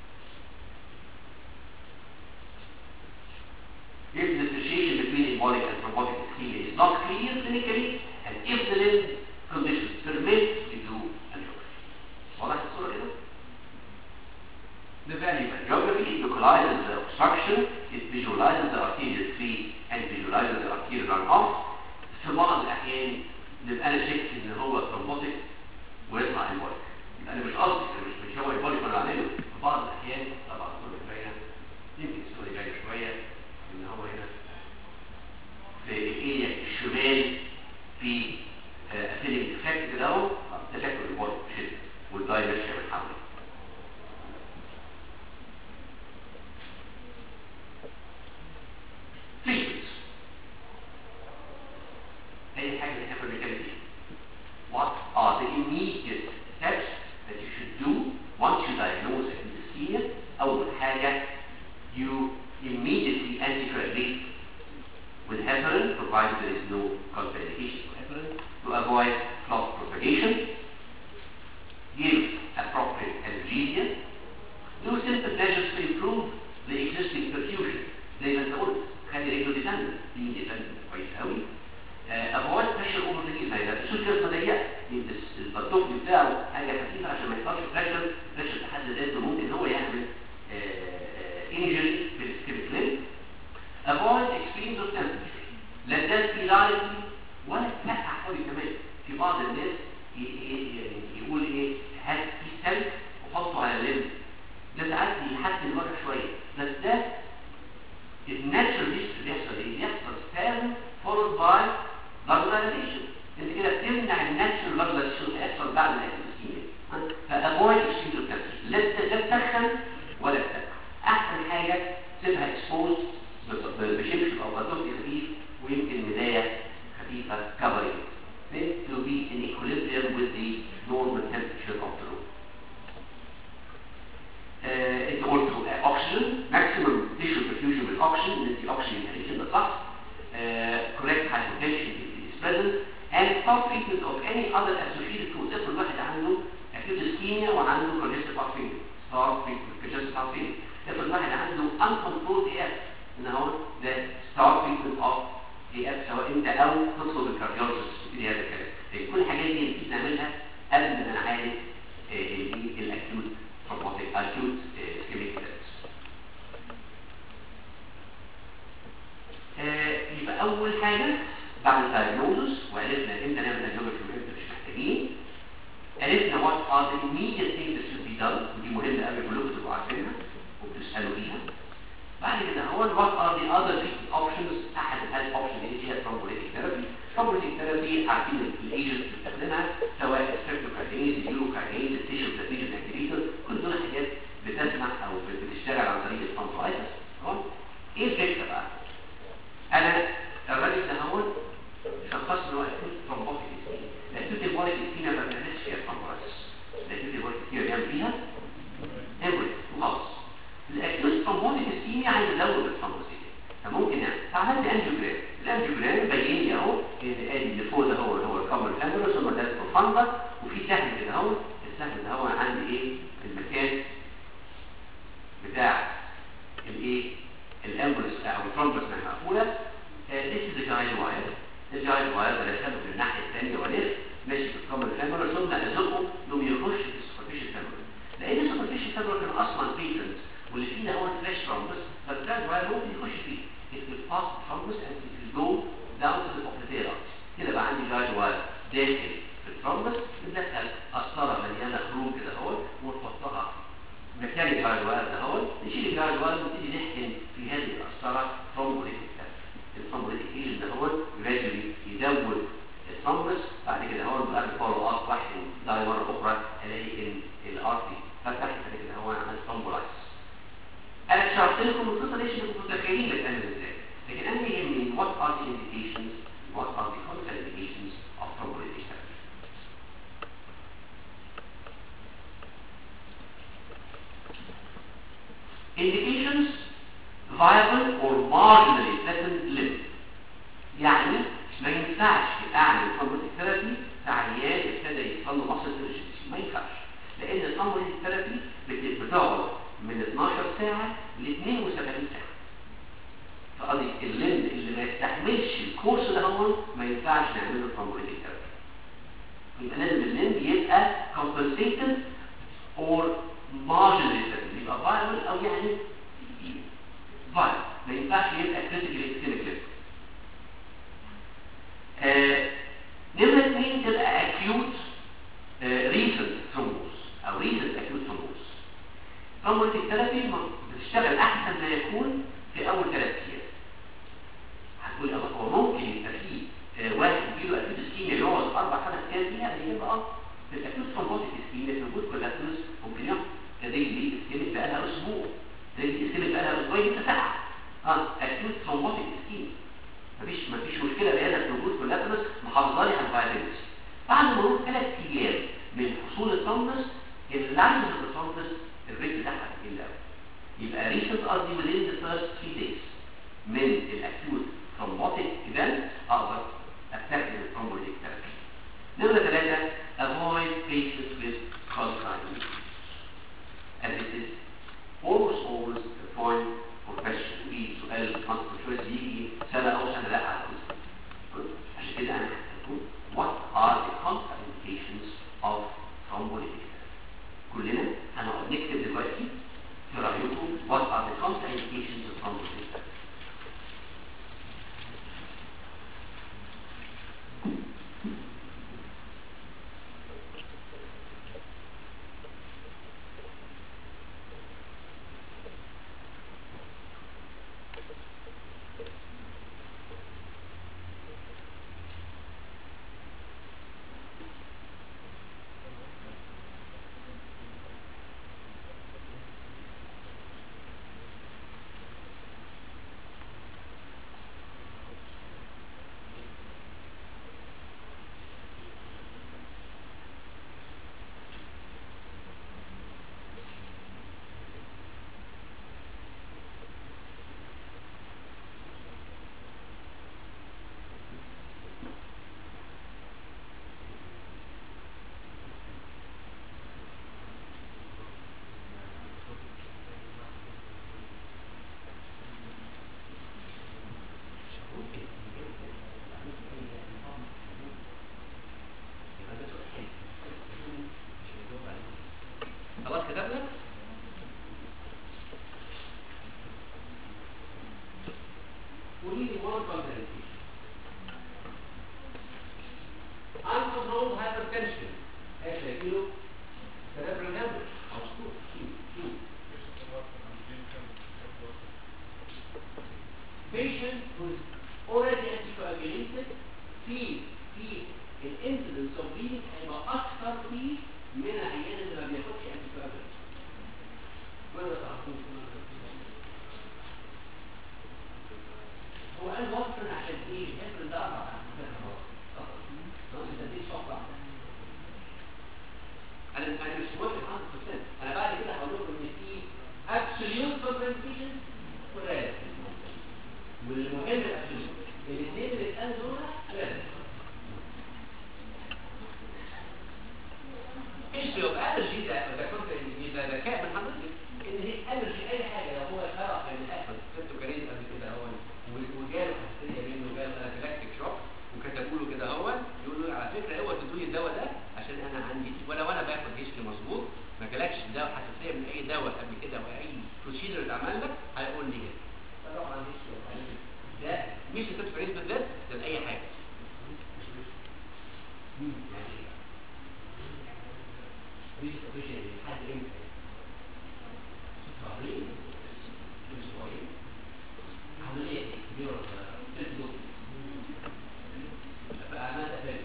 If the differentiation between embolic and thrombotic ischemia is not clear clinically, and if the limb conditions permit, you do angiography. واضح الصورة كده؟ The value of angiography localizes the obstruction, it visualizes the arterial tree and visualizes the arterial runoff. في بعض الأحيان نبقى أنا شاك إن هو thrombotic ويطلع embolic. يبقى أنا مش قصدي أنا مش مش هو embolic وأنا بعمله. في بعض الأحيان طبعا الصورة باينة يمكن الصورة باينة شوية ان هو هنا في الاريا الشمال في افيلينج افكت كده اهو تشكل البول شد والداي ماشيه من حوله treatments اي حاجه اللي احنا كنا بنتكلم فيها what are the immediate steps that you should do once you provided there is no contraindication for heparin, to avoid clot propagation, give appropriate analgesia, do simple measures to improve the existing perfusion زي ما انت قلت خلي رجله ديبندنت دي ديبندنت كويس قوي افويد بريشر اوفر ذا ما يبقى السوت كيرف ضيقه يبقى البطوف بتاعه حاجه خفيفه عشان ما يحصلش بريشر بريشر في حد ذاته ممكن هو يعمل انجري في السكيبت لينك avoid extremes of temperature لا ده في لايتلي ولا تنقع قوي كمان في بعض الناس ي- ي- ي- يقول ايه هات في سلك وحطه على الليمب ده ساعات يحسن الوجع شويه بس ده الناتشرال هيستوري بيحصل ايه؟ بيحصل سبازم فولد باي فاجولاريزيشن انت كده بتمنع الناتشرال فاجولاريزيشن اللي هيحصل بعد الاكل فافويد اكستريمز اوف temperature لا ت- لا تسخن ولا تسخن احسن حاجه سيبها اكسبوز بشبشب او بطوطي خفيف ويمكن ملايه خفيفه covering it to be in equilibrium with the normal temperature of the room. Uh, انت قلت اوكسجين ماكسيمم تيشو perfusion بالاوكسجين ان انت اوكسجين inhalation ده صح uh, correct hypotension if it is present and stop treatment of any other associated cause افرض واحد عنده acute ischemia وعنده congestive heart failure start treatment congestive heart failure افرض واحد عنده uncontrolled AF ان هو ده start treatment of AF سواء انت او تطلب الكارديولوجيست تبتدي هذا الكلام لان كل الحاجات دي نبتدي نعملها قبل ما نعالج الاكيوت traumatic acute ischemic attacks. آه، يبقى اول حاجه بعد الدايجنوزس وعرفنا امتى نعمل انجيوجرافي وامتى مش محتاجين عرفنا what are the immediate things that should be done ودي مهمه قوي كلكم تبقوا عارفينها وبتسالوا فيها بعد كده هو what are the other treatment options احد الهيلث اوبشن اللي هي thrombolytic therapy thrombolytic therapy عارفين الايجنت اللي بتستخدمها سواء الستريبتوكاينيز اليوروكاينيز التيشو بلازميجن اكتيفيتور كل دول حاجات بتسمح او بتشتغل عن طريق الترانسلايتس تمام ايه الفكره بقى انا الراجل ده هو شخص ان هو اكيد ترومبوتيك اسكيميا الاكيوت ترومبوتيك اسكيميا ما بنعملش فيها ترومبولايتس الاكيوت ترومبوتيك اسكيميا بيعمل فيها امبوليس وخلاص الاكيوت ترومبوتيك اسكيميا عايز ازود الترومبوسيت فممكن يعني فعملت انجيوجرام الانجيوجرام بين لي اهو ان ادي اللي فوق ده هو هو الكامل فاميلوس ثم ده البروفاندا وفي سهم كده اهو السهم ده هو عندي ايه المكان بتاع الايه الامبولس او الترومبس اللي مقفوله this is the guide wire الجايد واير بدخله من الناحيه الثانيه والف ماشي في الكامل فاميلوس ثم ازقه انه يخش في السوبرفيشال فاميلوس لان السوبرفيشال فاميلوس كان اصلا بيتنت واللي فيه ده هو الفلاش ترومبس فالجايد واير ممكن يخش فيه it will pass the thrombus and it will go down to the popliteal artery كده بقى عندي جايد واير داخل في الثرومبس بندخل قسطره مليانه خروج كده اهو ونحطها مكان الجايد واير ده اهو نشيل الجايد واير ونبتدي نحقن في هذه القسطره ثرومبوليتيك الثرومبوليتيك ايجنت ده هو جرادولي يزود الثرومبس بعد كده هو بعد فولو اب واحد داي مره اخرى الاقي ان الارتري فتح بعد كده هو عمل ثرومبولايتس انا شرحت لكم القصه دي عشان تبقوا متخيلين بتعمل ازاي لكن انا يهمني what are the indications what are the contraindications of thrombolytic therapy indications viable or marginally threatened limb يعني ما ينفعش اعمل thrombolytic therapy في عيان ابتدى يحصل له muscle urgency ما ينفعش لان الترombolytic therapy بت- بتقعد من 12 ساعة ل 72 ساعة فقصدي الليمب اللي ما يستحملش الكورس ده هو ما ينفعش نعمل له thrombolytic therapy يبقى لازم الليمب يبقى compensated or marginally threatened يبقى viable او يعني viable ما ينفعش يبقى critically ischemic limb آه، نمرة اثنين تبقى acute آه، recent thrombus او recent acute thrombus thrombolytic therapy ما- بتشتغل احسن ما يكون في اول ثلاث ايام هتقول اه هو ممكن يبقى فيه آه، واحد يجيله اكيوت اسكيميا يقعد اربع خمس ايام فيها ده يبقى اه في الاكيوت ثرومبوتيك اسكيميا في وجود كولاترس ممكن يقعد ده دي دي اسكيميا بقى لها اسبوع ده دي اسكيميا بقى لها اسبوعين ست ساعه اه اكيوت ثرومبوتيك اسكيميا مفيش مفيش مشكله بقى في وجود كولاترس محافظه لي على الفايبريتي بعد مرور ثلاث ايام من حصول الثرومبس اللاين اوف الثرومبس الريت بتاعها بيقل قوي يبقى recent قصدي within the first three days من الاكيوت thrombotic event اقدر استخدم الترومبوليتيك ثيرابي نمرة ثلاثة avoid patients with chronic diabetes and this is almost always the point for question في سؤال constant choice بيجي سنة أو سنة لا على طول. عشان كده أنا هقول what are the contraindications of thrombolytic therapy كلنا هنقعد نكتب دلوقتي في رأيكم what are the contraindications of thrombolytic therapy خلاص كتبنا قولي لي one contraindication uncontrolled hypertension ايش هيجيله cerebral hemorrhage او stroke شو شو patient who's already anticoagulated في في الانسيدنس اوف bleeding هيبقى اكثر فيه من العيان اللي ما بياخدش anticoagulant ولا تعرفون هو قال وصفا عشان ايه؟ الهيبرين ده أربع انا انا مش موافق 100% انا بعد كده هقول لكم ان في absolute contraindications وريال والمهم الابسوليوت الاثنين اللي اتقالوا دول ريال history of allergy ده ده كنت ده ذكاء من حضرتك ان هي allergy اي حاجه لو هو شرح ان اخذ كنت جريد قبل كده هو وجاله حساسيه منه جاله انافيلاكتيك شوك وكتبوا له كده هو يقولوا له على فكره اوعى تدوا لي الدواء ده عشان انا عندي ولو انا باخد هيستري مظبوط ما جالكش دواء حساسيه من اي دواء قبل كده واي بروسيدر اتعمل لك هيقول لي كده فطبعا history of allergy ده مش كنت فريز بالذات ده لاي حاجه يعني ايه مش اوفيشال لحد امتى شهرين اسبوعين عمليه كبيره تسلق فأعمال أفلام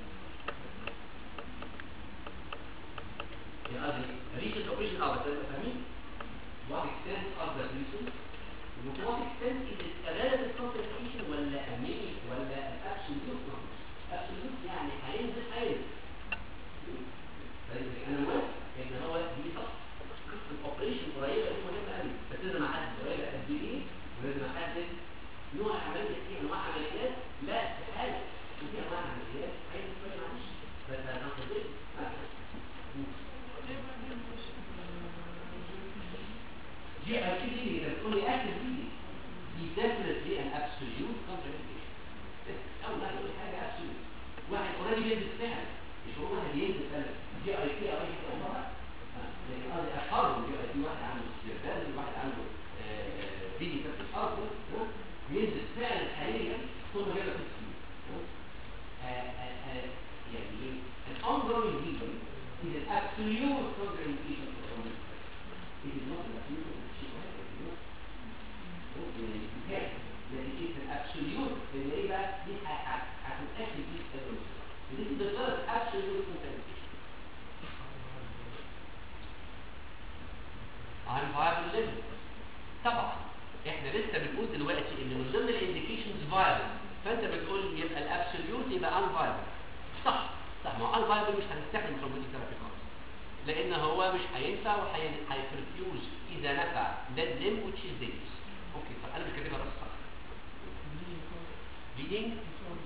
يعني قصدي recent operation اه بس انت فاهمين what extent of the recent to what extent is it a relative concentration ولا a mini ولا an absolute number absolute يعني هينزل هينزل طيب انا موافق ان هو دي صح قصه الاوبريشن قريبه دي مهمه قوي بس لازم احدد قريبه قد ايه ولازم احدد نوع عمليه في انواع عمليات لا استحاله وفي انواع عمليات عايز شويه معلش بس هناخد ايه دي اكيد دي اللي بتقول لي اكيد دي دي definitely an absolute contraindication اول ما تقول حاجه absolute واحد اوريدي بينزل فعلا مش هو واحد ينزل فعلا دي اي تي او اي تي لكن قصدي اشهر من دي اي تي واحد عنده استرداد واحد عنده فيدي كابت الارض ينزل فعلا حاليا ثم جاله في السنين يعني ايه an ongoing bleeding is an absolute contraindication for chronic it is not an absolute contraindication لكن it's an absolute لان ايه بقى دي هتتاكد دي This is the first absolute contraindication. unviable limit طبعا احنا لسه بنقول دلوقتي ان من ضمن الانديكيشنز فايبل فانت بتقول يبقى الابسوليوت يبقى unviable صح صح ما هو unviable مش هنستخدم ترومبوتيك ثيرابي خالص لان هو مش هينفع وهيبرفيوز اذا نفع dead limb which is dangerous اوكي طب انا مش كاتبها بس صح bleeding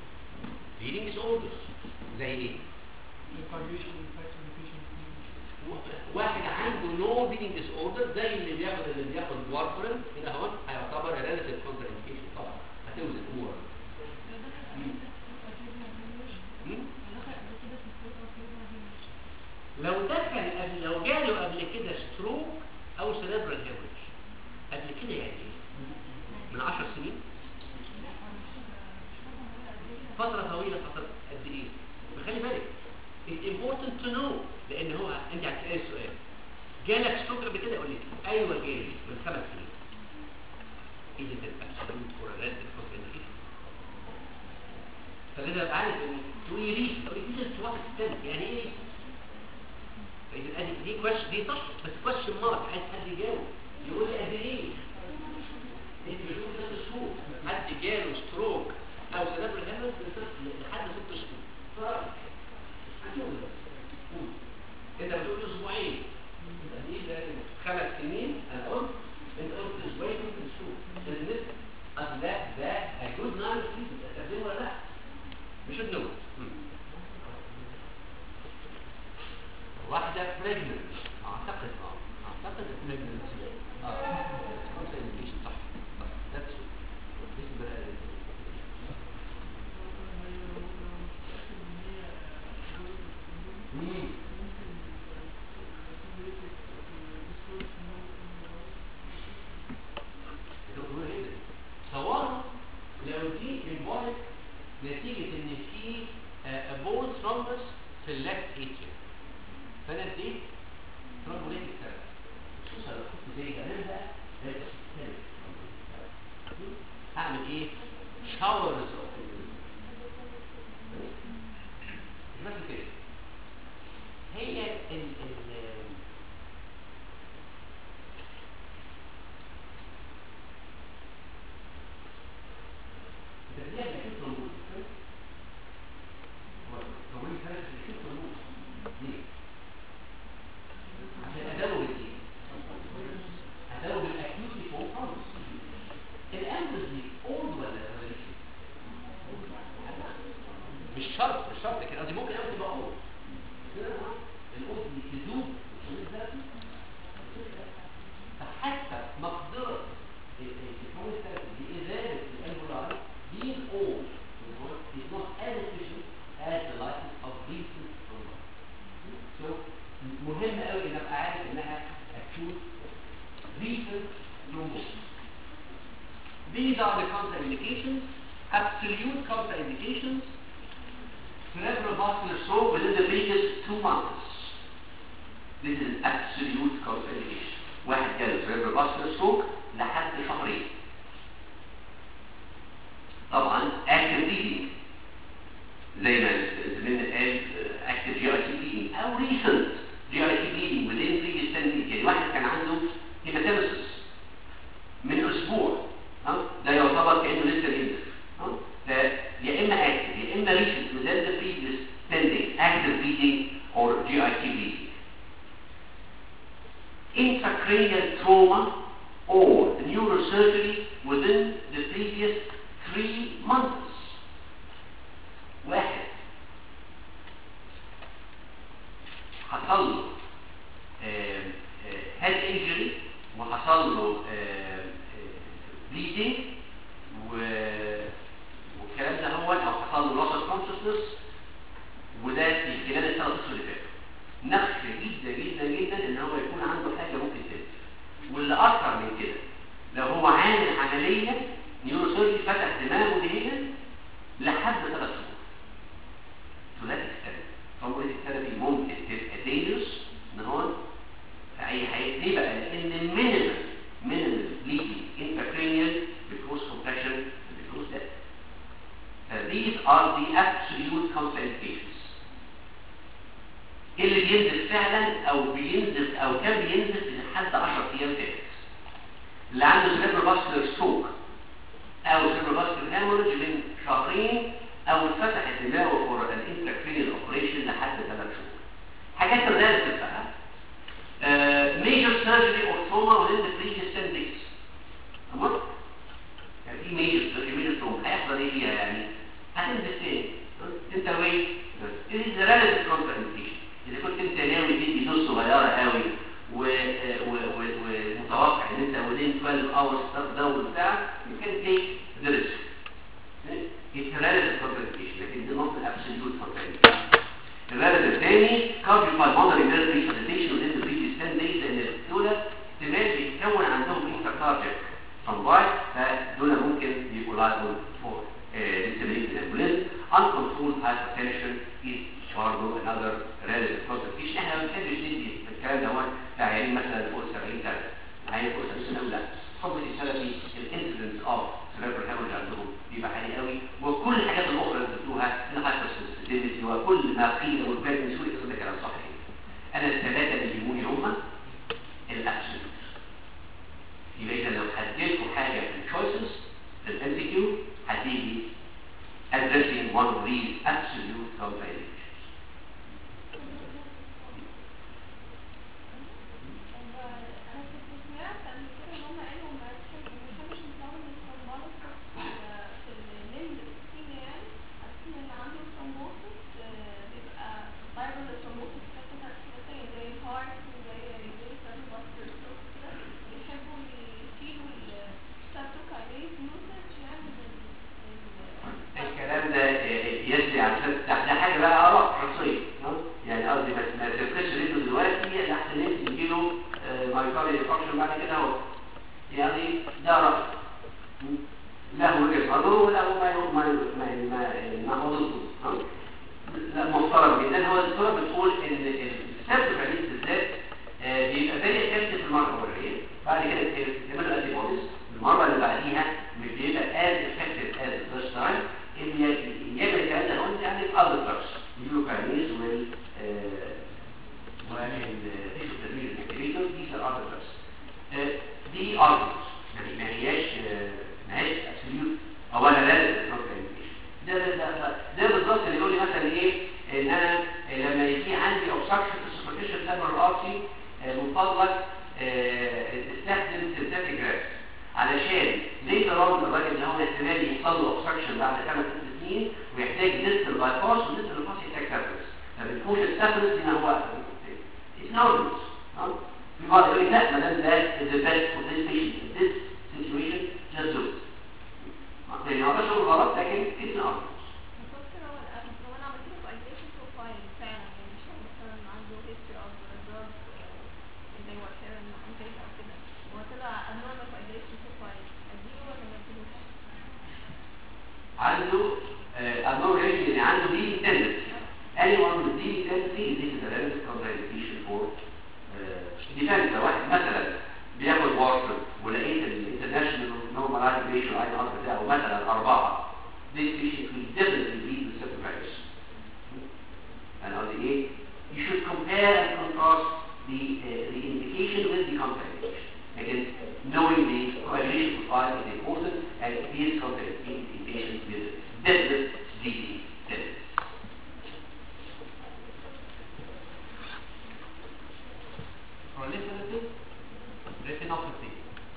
bleeding disorders زي ايه؟ واحد عنده نو بيدنج ديس اوردر زي اللي بياخد اللي بياخد وارفرين كده اهو هيعتبر ريلاتيف كونتر انديكيشن طبعا هتوزن امور لو دخل قبل لو جاله قبل كده ستروك او سيريبرال هيموريج قبل كده يعني ايه؟ من 10 سنين فترة طويلة فترة قد ايه؟ خلي بالك it's important to know لان هو انت هتسأل السؤال جالك ستروك قبل كده يقول لك ايوه جالي من خمس سنين is it an absolute or a relative contraindication فلازم ابقى عارف ان تقول لي ليه تقول لي دي to what extent يعني ايه فإذا ادي دي كويشن دي صح بس كويشن مارك عايز حد يجاوب يقول لي قد ايه انت بتقول ثلاث شهور حد جاله ستروك او سيريبرال هيموريج لحد ست شهور فرأيك هتقول بس قول. انت بتقول اسبوعين يبقى دي ده خمس سنين انا قلت انت قلت اسبوعين ممكن تشوف النسبة اصل ده ده هيجوز نعمل فيه تستخدمه ولا لا مش النوم واحدة pregnant اعتقد اه اعتقد pregnancy اه contraindication صح صح that's true this is the مين صوروا لو دي البوينت نتيجة ان في بون ثرومبس في اللفت اتريوم فانا اديت ثرومبوليتيك ثيرابي خصوصا لو كنت زي جمال بقى ده يبقى ثالث هعمل ايه؟ شاورز اوف بس كده هي ال ال ده هي اللي كنت موجود هو لي ثلاث اللي كنت موجود ليه؟ عشان اداوي بالايه؟ اداوي بالاكيوتي فوق خالص الامبرز دي اولد ولا ريفوليوشن؟ مش شرط مش شرط كده قصدي ممكن قوي تبقى اولد الأذن تدوب فحتى مقدرة التكون الثلاثي لإزالة الأنبولار being old is not as efficient as the license of recent trauma. So مهم قوي إن أبقى عارف إنها acute recent thrombosis. These are the contraindications, absolute contraindications cerebral vascular stroke within the previous two months. This is absolute contraindication. واحد جاله cerebral vascular stroke لحد شهرين. طبعا active bleeding زي ما زميلنا قال active GIT bleeding أو recent GIT bleeding within previous 10 days يعني واحد كان عنده hematemesis من أسبوع ها ده يعتبر كأنه لسه بينزف ها ده يا إما active يا إما recent within the previous 10 days active bleeding or GIT bleeding intracranial trauma or neurosurgery within the previous three months. واحد حصل له head injury وحصل له bleeding و- والكلام ده هو او حصل له loss of consciousness وده في خلال الثلاث اشهر اللي فاتوا نخشى جدا جدا جدا ان هو يكون عنده حاجه ممكن تنزل واللي اكتر من كده لو هو عامل عمليه نيوروسيرجي فتح دماغه دهيا لحد ثلاث شهور ثلاثي الثيرابي فمريض الثيرابي ممكن تبقى دينيوس ان هو في اي حاجه ليه بقى؟ لان المينيمال مينيمال بليدنج انتركرينيال بيكوز كومبريشن بيكوز death these are the absolute contraindications اللي بينزل فعلا او بينزل او كان بينزل في لحد 10 ايام فاتت اللي عنده cerebral vascular stroke او cerebral vascular hemorrhage من شهرين او اتفتح دماغه فور الانتراكرينيال اوبريشن لحد ثلاث شهور حاجات الريلاتيف بقى ميجر سيرجري اور تروما within the previous 10 days تمام يعني في ميجر سيرجري ميجر تروما هيحصل ايه فيها يعني هتنزل تاني انت وين This is the relative contraindication اذا كنت انت ناوي تدي دوز صغيره قوي و- و- و- ومتوقع ان انت within 12 hours تدور بتاع you can take the risk It's a relative contraindication لكن ده not an absolute contraindication الرابط الثاني cardiopulmonary nerve resuscitation within the previous 10 days لان دول احتمال بيتكون عندهم intracardiac thrombi فدول ممكن يبقوا liable for uh, disseminated embolism uncontrolled hypertension is برضه another relative contraindication احنا ما بنحبش ندي الكلام ده هو لعيانين مثلا فوق ال 70 سنه عيان فوق ال 70 سنه لا حب السلفي الانسيدنس اوف cerebral hemorrhage عندهم بيبقى عالي قوي وكل الحاجات الاخرى اللي بتدوها الهايبرسنسيتيفيتي وكل ما قيل والبرد سوري كل ده كلام صحيح انا الثلاثه اللي يهموني هم الابسولوت يبقى اذا لو هديلكم حاجه في الشويسز في الام سي كيو هتيجي addressing one of these absolute contraindications
انا كنت سمعت قبل كده ان هم قالوا ما تحب- ما بنحبش نستخدم الثرومبوليسيس في الليمب سكين يعني عشان اللي عنده ثرومبوسيس بيبقى viral ثرومبوسيس في حته تانية زي الهارت وزي زي الكارديوفاسكولار ستروك كده بيحبوا يشيلوا السبتوكاينيز يوسج يعني من من-
الكلام ده يسري عشان ده ده حاجه بقى اراء شخصيه ها؟ يعني قصدي ما ما تفرقش رجله دلوقتي لحسن انت يجيله مايكاري فانكشن بعد كده اهو يعني ده راي م? له وجهه نظره وله ما ما ما ما ما هو ضده ها؟ لا محترم جدا هو الدكتوره بتقول ان السبب الرئيسي بالذات آه، بيبقى فيري افكتيف في المره الاولانيه بعد كده تعمل انتي بوديز المره اللي بعديها مش بيبقى از افكتيف از فيرست تايم اللي يعمل الكلام ده هو يعني في اذر دراجز اليوكارنيز وال والريسوبتامين اكتيفيتور دي ار دراجز دي ارجوز يعني ما هياش آه، ما هياش ابسوليوت او انا لازم ده ده ده ده بالظبط اللي يقول لي مثلا ايه ان انا لما يجي عندي اوبستراكشن في السوبرفيشال سيرفر الارتي من فضلك آه، استخدم سنتاتيك جراس علشان ليه ترى الراجل اللي هو احتمال يحصل له اوبستراكشن بعد خمس ست سنين ويحتاج ديستال باي باس وديستال باي باس يحتاج سافرس ما بتكونش السافرس هنا هو اتس نورمال في بعض يقول لي لا ما دام ده is the best for this patient in this situation just do it يعني هو ده شغل غلط لكن اتس نورمال
دكتور هو الأ- هو انا عملت له ايديشن بروفايل فعلا يعني مش هو مثلا عنده history of drug اللي هو كان intake او كده هو طلع abnormal ايديشن بروفايل اديله ولا ما اديلوش؟
عنده abnormal range يعني عنده دي tendency anyone with DD tendency this is a relative contraindication for uh, defense لو واحد مثلا بياخد وارفر ولقيت الانترناشونال نورماليزed ريشيو اي ار بتاعه مثلا أربعة this patient will definitely lead to septic virus أنا قصدي إيه؟ You should compare and contrast the, uh, the indication with the contraindication. Again, knowing the coagulation profile is important and it is contraindicated in patients with definite DD tendency. Proliferative retinopathy.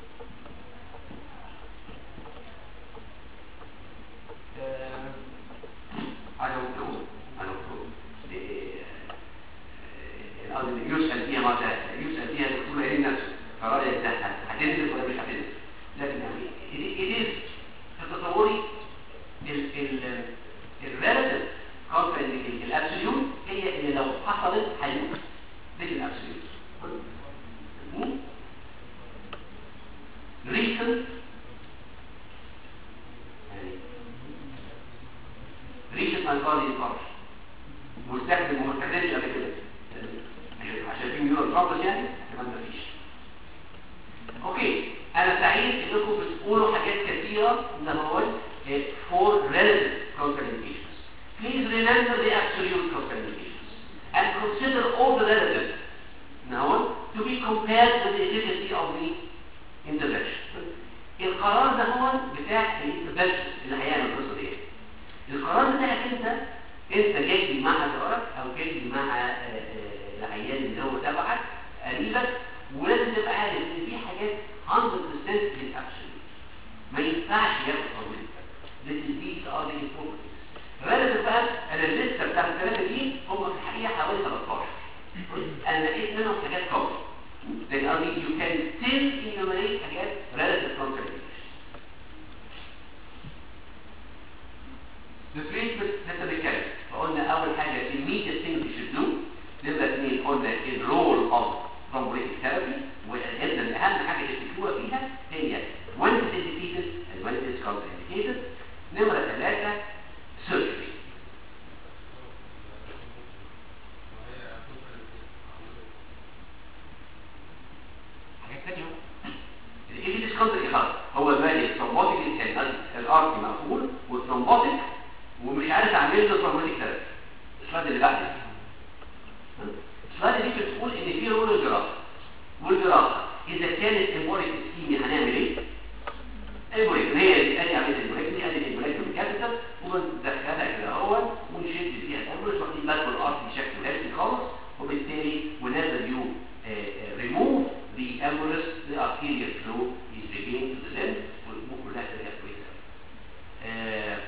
Uh, I don't know. I don't know. The, uh, الأرض اللي يسأل فيها ماذا يسأل فيها الدكتور هي نفسه فرأيك ده هتنزل ولا مش هتنزل لكن يعني it it is في تصوري ال ال الريلاتيف كونترانديكيشن الابسوليوت هي اللي لو حصلت هيموت دي الابسوليوت recent يعني recent myocardial infarction مستخدم وما استخدمش قبل كده عشان- عشان في نيورال بروبلم يعني كمان مفيش اوكي انا سعيد انكم بتقولوا حاجات كثيره ان هو for relative contraindications please remember the absolute contraindications and consider all the relative now to be compared with the efficacy of the intervention القرار ده هو بتاع الانترفنشن اللي هيعمل القصه دي القرار بتاعك انت انت جاي لي مع جارك او جاي لي مع آه، آه، العيان اللي هو تبعك قريبك ولازم تبقى عارف ان في حاجات 100% للابسوليوت ما ينفعش ياخد تمريض This is these are the important things. الريلاتيف بقى انا الليسته بتاعت الثلاثه دي هم في الحقيقه حوالي 13 انا نقيت منهم حاجات قوي لكن قصدي you can still enumerate حاجات relative contraindications The treatment لسه بنتكلم فقلنا اول حاجه immediate things you should do نمرة اثنين قلنا ال role of thrombolytic therapy وقلنا اهم حاجه تفتكروها فيها هي when it is indicated and when it is contraindicated نمرة ثلاثة surgery حاجات تانية ايه اللي ديسكونتر خلاص هو دلوقتي الثرومبوتيك الان الارتي مقفول والثرومبوتيك ومش عارف اعمل له ثرومبوتيك ثيرابي السلايد اللي بعد السلايد دي بتقول ان في رول الجراحه والجراحه اذا كانت امبوريك اسكيميا هنعمل ايه؟ امبوريك هي اللي ادي عمليه الامبوريك دي ادي الامبوريك بالكابيتال وندخلها كده اهو ونشد فيها الامبوريك واخدين بالكم الارتي بشكل هيلثي خالص وبالتالي whenever you uh, uh, remove the embolus the arterial flow is beginning to the limb والامور كلها تبقى كويسه آه،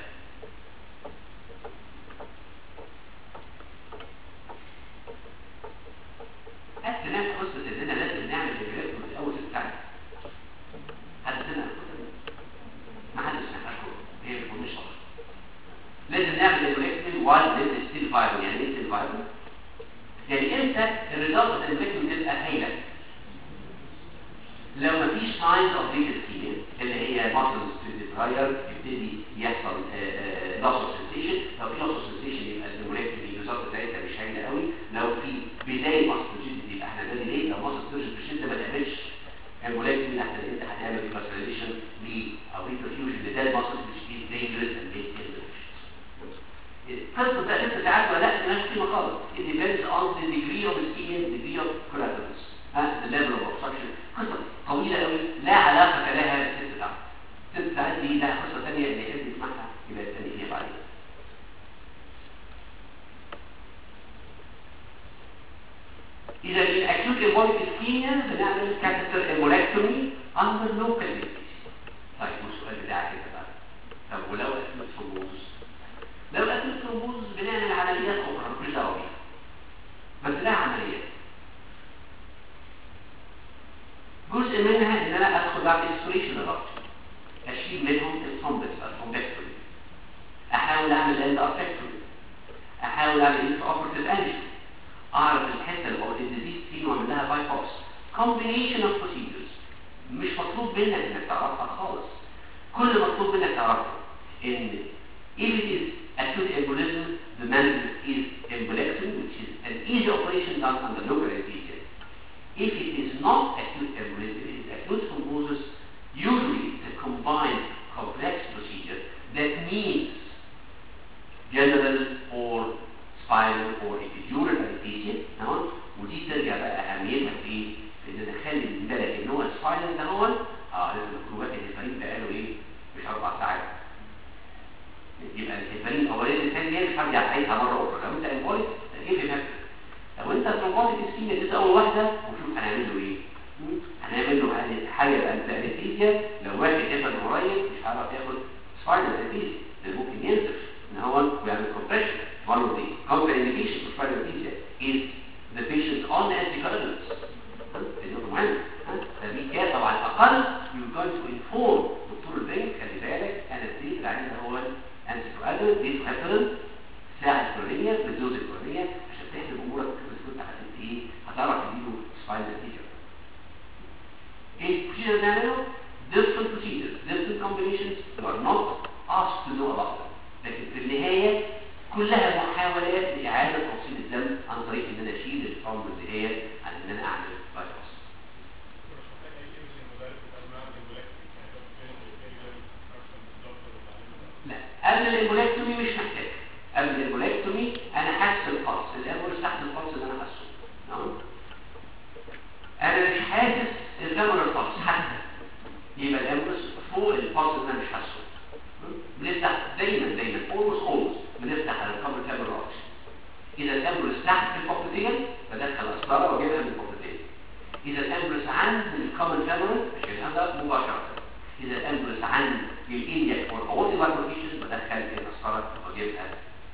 حد سمعت قصة اننا لازم نعمل الجلاد في اول ست ساعات حد سمع القصة دي؟ ما حدش سمعها هي بتكون مش صح لازم نعمل الجلاد وايل ليز ستيل فايبر يعني ايه ستيل فايبر؟ يعني امتى الريزلت الجلاد تبقى هايلة لو مفيش signs of bleed ischemia اللي هي muscles بتتغير يبتدي يحصل loss of sensation لو في loss of sensation يبقى المولكيول الريزلت بتاعتها مش هايله قوي لو في بدايه muscle rigidity يبقى احنا ده ليه لو muscle rigidity بشده ما تعملش المولكيول احنا انت هتعمل فاسيليشن ل او reperfusion لده muscle which is dangerous and may kill the patient. قصه بقى ست ساعات ولا لا مالهاش قيمه خالص it depends on the degree of ischemia degree of collaterals ها the level of obstruction قصه طويله قوي لا علاقه لها ست ساعات ست ساعات دي لها قصه ثانيه اللي يحب يسمعها يبقى يستني فيها بعدين إذا الأكيوت إيموليك إسكيميا بنعمل كاتيتر إيمولكتومي أندر لوكال أنستيزيا. طيب والسؤال بتاعك كده بقى طب ولو أكيوت ثرومبوز؟ لو أكيوت ثرومبوز بنعمل عمليات أخرى مش دعوة بيها. بس لها عمليات. جزء منها ان انا ادخل بعمل اكسبريشن للربط اشيل منهم الثرومبس الثرومبكتومي احاول اعمل اند افكتومي احاول اعمل انت اوبرتيف انجن اعرف الحته اللي هو الديزيز فين واعمل لها باي باس كومبينيشن اوف بروسيدرز مش مطلوب منك انك تعرفها خالص كل اللي مطلوب منك تعرفه ان if it is acute embolism the management is embolectomy which is an easy operation done under local anesthesia If it is not acute embolism, it is acute thrombosis, usually it's a combined complex procedure that needs general or spinal or epidural anesthesia تمام ودي ترجع بقى اهميتها في ايه؟ في ان نخلي بالك ان هو السباينال ده هو اه لازم يكون واخد الهيبرين بقاله ايه؟ مش اربع ساعات يبقى الهيبرين الاولاني الثاني مش هرجع اعيدها مره اخرى لو انت امبوليك ايه اللي نفسك لو انت تروماتيك اسكيميا دي اول واحده وشوف هنعمل له ايه هنعمل له حاجه انستيزيا لو واحد كده قريب مش هيعرف ياخد سباينال انستيزيا ده ممكن ينزف ان هو ويعمل كومبريشن one of the counter indications for spinal anesthesia is the patient on anticoagulants ده مهم فدي كده طبعا اقل you're going to inform دكتور البنك خلي بالك انستيزيا اللي عليها هو anticoagulant دي هيبرين ساعه الفلانيه بالدوز الفلانيه عشان تحسب امورك بس كنت هتدي ايه هتعرف تديله سباينال تيشر ايه procedure نعمله different procedures different combinations you are not asked to know about them لكن في النهايه كلها محاولات لاعاده توصيل الدم عن طريق ان انا اشيل الفرم اللي هي عن ان انا اعمل باي باس لا قبل الامبولكتومي مش محتاج قبل الامبولكتومي انا حاسس القلص الامبولس تحت القلص اللي انا حاسه تمام انا مش حاسس الكاميرا القلص حتى يبقى الامبولس فوق القلص اللي انا مش حاسه بنفتح دايما دايما اولموست اولموست بنفتح على الكاميرا كاميرا اوبشن اذا الامبولس تحت في البوكتين بدخل قسطره واجيبها من البوكتين اذا الامبولس عند الكاميرا كاميرا اشيلها مباشره اذا الامبولس عند الايديا او الاورتي بايبريشن بدخل القسطره واجيبها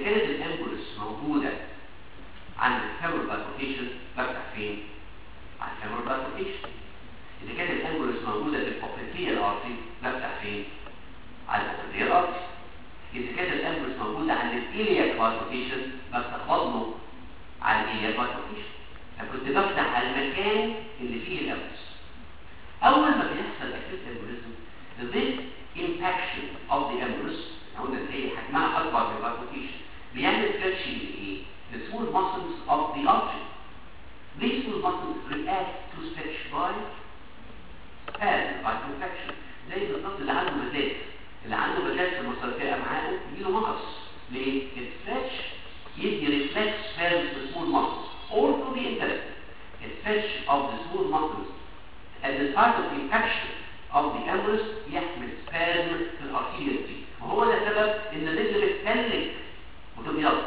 كانت الامبولس موجوده عند الفيمور باركوكيشن بفتح فين؟ على الفيمور باركوكيشن اذا كانت الامبولس موجوده في البوبليتيال ارتري بفتح فين؟ على البوبليتيال ارتري اذا كانت الامبولس موجوده عند الالياك باركوكيشن بفتح بطنه على الالياك باركوكيشن فكنت بفتح على المكان اللي فيه الامبولس اول ما بيحصل acute embolism this impaction of the embolus قلنا ان هي حجمها اكبر من الباركوكيشن بيعمل stretching لايه؟ the small muscles of the artery these small muscles react to stretch by spasm by contraction زي بالظبط اللي عنده مزاج اللي عنده مزاج في المصرفيه امعائه يجيله مغص ليه؟ الستريتش يدي ريفلكس spasm to the small muscles or to the intellect a stretch of the small muscles at the site of infection of the embolus يحمل spasm في الارتيريال دي وهو ده سبب ان الرجل بتتلج وتبيض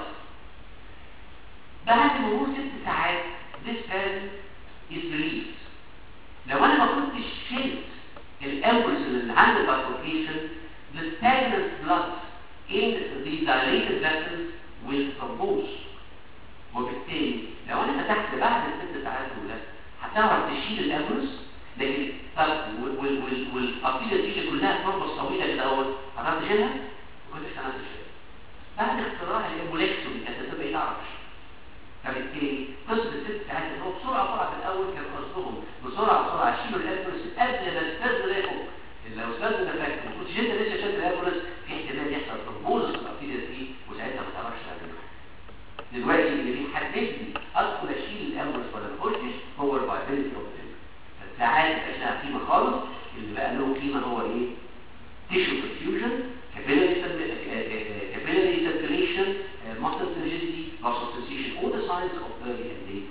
بعد مرور ست ساعات this spasm is released لو انا ما كنتش شلت الامبولس اللي عنده bifurcation the stagnant blood in the dilated vessels will thrombose وبالتالي لو انا فتحت بعد الست ساعات دول هتعرف تشيل الامبولس لكن طب والارتيريا دي كلها تربص طويله كده اهوت هتعرف تشيلها؟ ما كنتش هتعرف تشيلها بعد اختراع الامبولكسومي كانت هتبقى تعرفش فبالتالي قصه الست ساعات اللي هو بسرعه بسرعه في الاول كان قصدهم بسرعه بسرعه شيلوا الامبولس قبل ما السد ده يفك لو السد ده فك المفروض شد لسه شد الامبولس في احتمال يحصل ترومبوزس في الارتيريا دي وساعتها ما تعرفش تعمل دلوقتي اللي بيحدد لي ادخل اشيل الامبولس ولا ما اخشش هو الفايبيلتي اوف ساعات مبقاش لها قيمه خالص اللي بقى له قيمه هو ايه؟ tissue perfusion capillary capillary circulation uh, muscle rigidity loss of sensation all the signs of early and late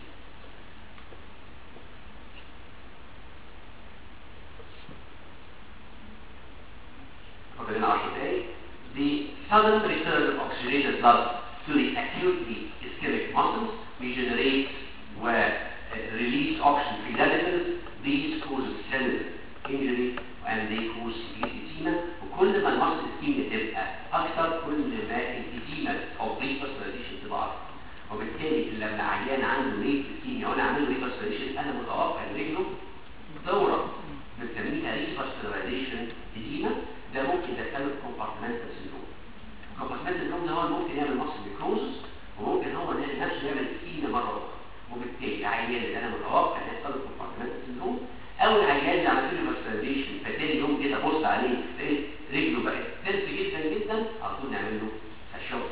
فاضلين 10 دقايق the sudden return of oxygenated blood to the acutely ischemic muscles regenerates where release oxygen free radicals these causes cellular injury and they cause severe edema وكل ما المصل ischemia تبقى اكثر كل ما الاديمه او ريبرسبيريشن تبقى اكثر وبالتالي لما عيان عنده ريت ischemia وانا اعمل له ريبرسبيريشن انا متوقع ان رجله تورم بنسميها ريبرسبيريشن edema ده ممكن يدخله كومبارتمنتال سيندروم كومبارتمنتال سيندروم ده هو اللي ممكن يعمل مصل نيكروزس وممكن هو نفسه يعمل ischemia مره اخرى وبالتالي العيان اللي انا متوقع ان يحصل له كومبارتمنتال سيندروم او العيان اللي عملت له ماستربيشن فتاني يوم كده ابص عليه لقيت رجله بقت تنس جدا جدا على طول نعمل له الشوط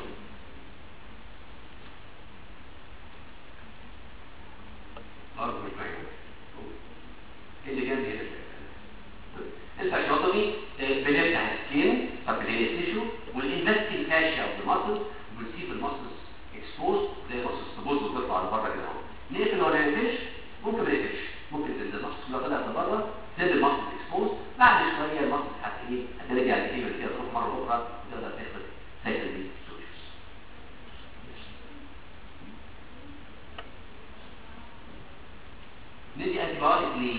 برضه مش معايا اللي جنبي هنا الفاشيوتومي بنفتح السكين سبليني تيشو والانفستنج فاشيا اوف ذا ماسل بنسيب الماسلز اكسبوز زي الماسلز تبوظ وتطلع لبره كده اهو نقفل ولا نقفلش ممكن ما نقفلش ممكن تنزل الماسلز كلها طلعت لبره تنزل الماسلز اكسبوز بعد شويه الماسلز هت ايه هترجع تجيب كده تروح مره اخرى وتقدر تاخد سايكل دي ندي انتي بايوتيك ليه؟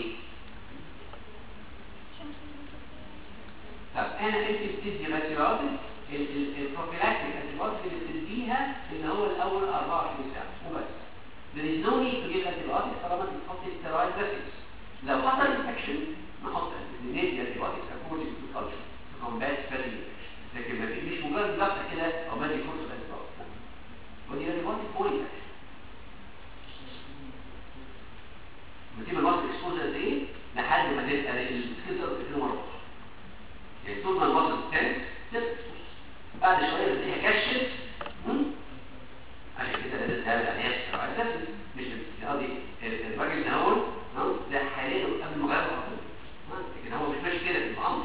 طب انا انت بتدي انتيبيوتيك البروفيلاكتيك انتيبيوتيك اللي بتديها اللي هو الاول 24 ساعه وبس there is no need to give antibiotics طالما انت بتحط steroid dressings لو حصل infection نحط ندي antibiotics according to culture to combat spreading infection لكن ما في مش مجرد ضغط كده او بدي كورس antibiotics ودي antibiotic فور infection بتسيب الماسك اكسبوجر قد ايه لحد ما تبقى السكيزر في مره يعني طول ما الماسك تنس تبقى بعد شويه بتلاقيها كشت عشان كده لازم تعمل عليها استراحات مش قصدي الراجل ده هو ده حاليا قبل ما غير لكن هو مش ماشي كده في المعامله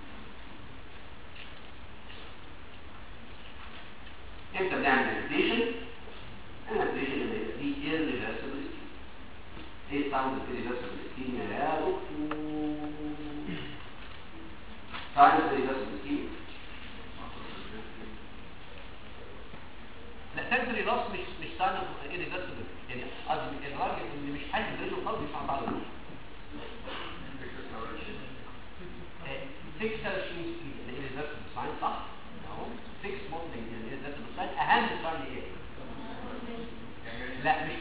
امتى بنعمل مديتيشن؟ المديتيشن اللي دي irreversible ايه ساوند irreversible ischemia يا دكتور ساوند irreversible ischemia لا سنسوري لوس مش مش ساين اوف irreversible يعني قصدي الراجل اللي مش حاسس برجله خالص مش عم بعض فيكس 26 سبيد اللي irreversible ساين صح اهو فيكس موتلينج irreversible ساين اهم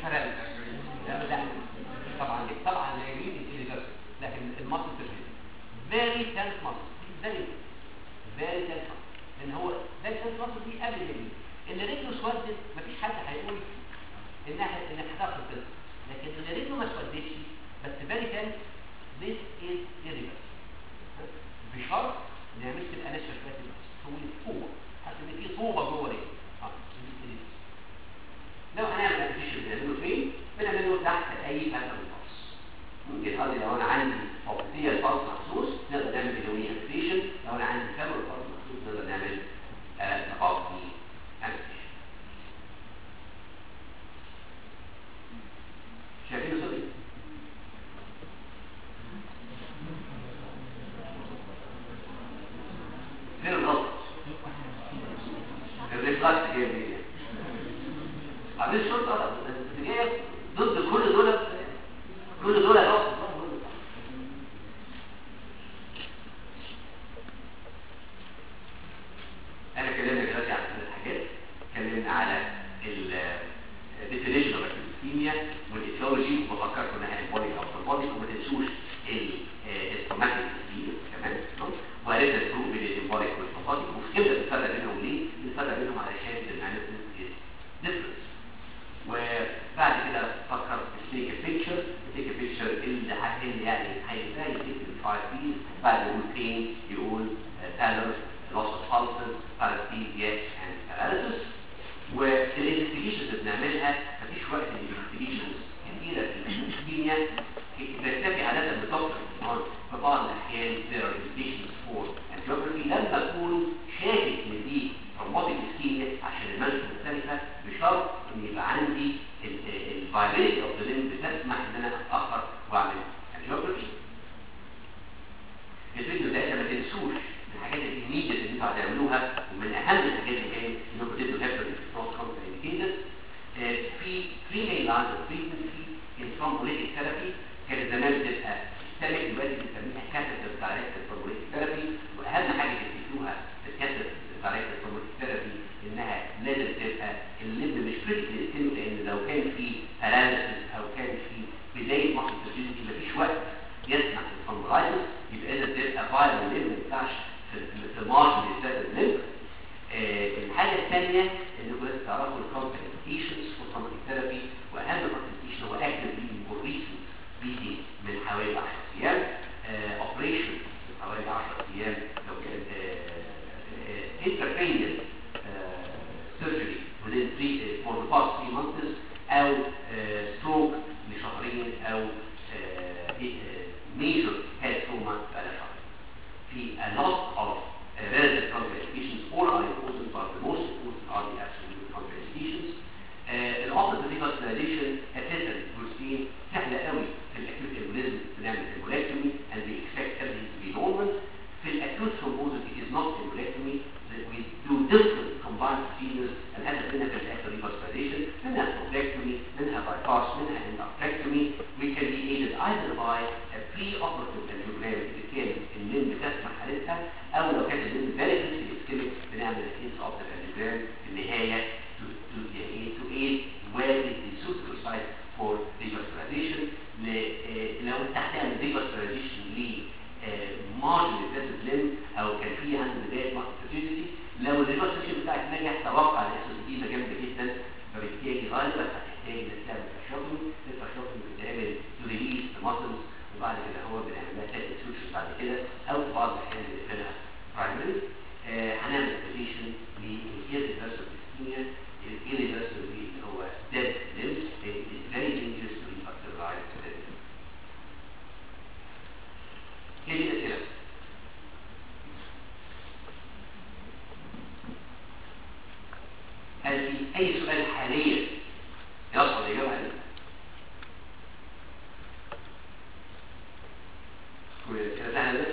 فرق لا لا طبعا طبعا اليمين الريفرس لكن المصل تشغيل فيري تنس مصل فيري فيري تنس مصل لان هو فيري تنس مصل دي قبل اليمين اللي رجله اسودت مفيش حد هيقول انها انك هتعرف تنس لكن اللي رجله ما اسودتش بس فيري تنس this is irreversible بشرط ان هي مش تبقى ناشفه شويه تبقى طويل فوق حاسس ان في طوبه جوه رجلي اه دي irreversible. لو هنعمل ابلكيشن بنعمله فين؟ بنعمله تحت اي فتره من الفصل. ممكن قصدي لو انا عندي توصيه لفصل مخصوص نقدر نعمل بدونيه ابلكيشن، لو انا عندي كاميرا فصل مخصوص نقدر نعمل تقاطي ابلكيشن. شايفين صوتي؟ فين الغلط؟ الريفلكس جاي منين؟ عاملين الشرطة انت جاية ضد كل دول كل دول اهو انا كلمنا دلوقتي عن ثلاث حاجات اتكلمنا على الديفينيشن اوف الكيميا والايثيولوجي وبفكركم انها امبوليك او سمبوليك وما تنسوش السوماتيك كمان وعرفنا الفروق بين الامبوليك والسمبوليك وفهمنا الفرق بينهم ليه؟ الفرق بينهم علشان الاناليسيس ديفرنس وبعد كده فكر تيك بيكتشر تيك بيكتشر اللي اللي يعني هيبقى يكتب الفايف بيز بعد ما يقول بين يقول بالانس loss of pulses paresthesia and paralysis والانفستيجيشنز اللي بنعملها مفيش وقت للانفستيجيشنز كتيره في الكيمياء بنكتفي عاده بدكتور في بعض الاحيان there are indications for angiography لما اكون شاكك ان دي تروماتيك اسكيميا عشان المنشأ مختلفه بشرط ان يبقى عندي الفايبيليتي اوف ذا ليمب بتسمح ان انا اتاخر واعمل انجيوجرافي الفيديو ده ما تنسوش الحاجات الايميديت اللي انتوا هتعملوها ومن اهم الحاجات اللي هي انكم تدوا هيبرين نوت كونترينديكيتد في في مين لاينز اوف تريتمنت في الثرومبوليتيك ثيرابي كانت زمان بتبقى سيستميك دلوقتي بنسميها كاتيتر دايركتد ثرومبوليتيك ثيرابي واهم حاجه تفتكروها في الكاتيتر دايركتد ثرومبوليتيك ثيرابي انها لازم تبقى الليمب مش كريتيكال سكين لان لو كان في باراليسيس او كان في بدايه مصر ترجيزي مفيش وقت يسمح للثرومبولايتس يبقى لازم تبقى فايل الليمب ما ينفعش في في مارجن بالذات الليمب آه الحاجه الثانيه انكم لازم تعرفوا الكونترينديكيشنز فور ثرومبوليتيك ثيرابي واهم كونترينديكيشن هو اكتف بليدنج فور ريسنت بليدنج من حوالي 10 ايام اوبريشن من حوالي 10 ايام لو كان intracranial surgery within three uh, for the past three months او stroke لشهرين او major head trauma بقى شهر. في a lot of uh, relative contraindications all are important but the most important are the absolute contraindications. Uh, الأوبريتيف ريفاسكولاريزيشن اساسا جزئين سهله قوي في الاكيوت امبوليزم بنعمل embolectomy and we expect everything to be normal. في الاكيوت thrombosis it is not embolectomy we do different combined procedures الهدف منها في الاخر ريفاسكولاريزيشن منها thrombectomy منها bypass منها endarterectomy we can be aided either by a pre-operative angiogram اذا كان الليمب تسمح حالتها او لو كان الليمب very sensitive ischemic بنعمل intraoperative angiogram في النهايه to to يعني to aid where is the suitable site for revascularization لو انت هتعمل revascularization ل مارجن الفاسد ليم او كان في عند بدايه ماركت فيزيتي لو الريفاسكولاريزيشن بتاعك نجح توقع ان يحصل دي جامده جدا فبالتالي غالبا هتحتاج انك تعمل فاشوتنج الفاشوتنج بتتعمل تو ريليز الماسلز وبعد كده هو بنعمل لها تاك سوتشر بعد كده او في بعض الاحيان بنقفلها برايمري هنعمل ابلكيشن للإيرفاسكولار اسكيميا الإيرفاسكولار اللي هو dead limbs it is very dangerous to revascularize the dead limbs. هي دي الأسئلة هل في أي سؤال حاليا يصل الإجابة عليه؟ كل الأسئلة سهلة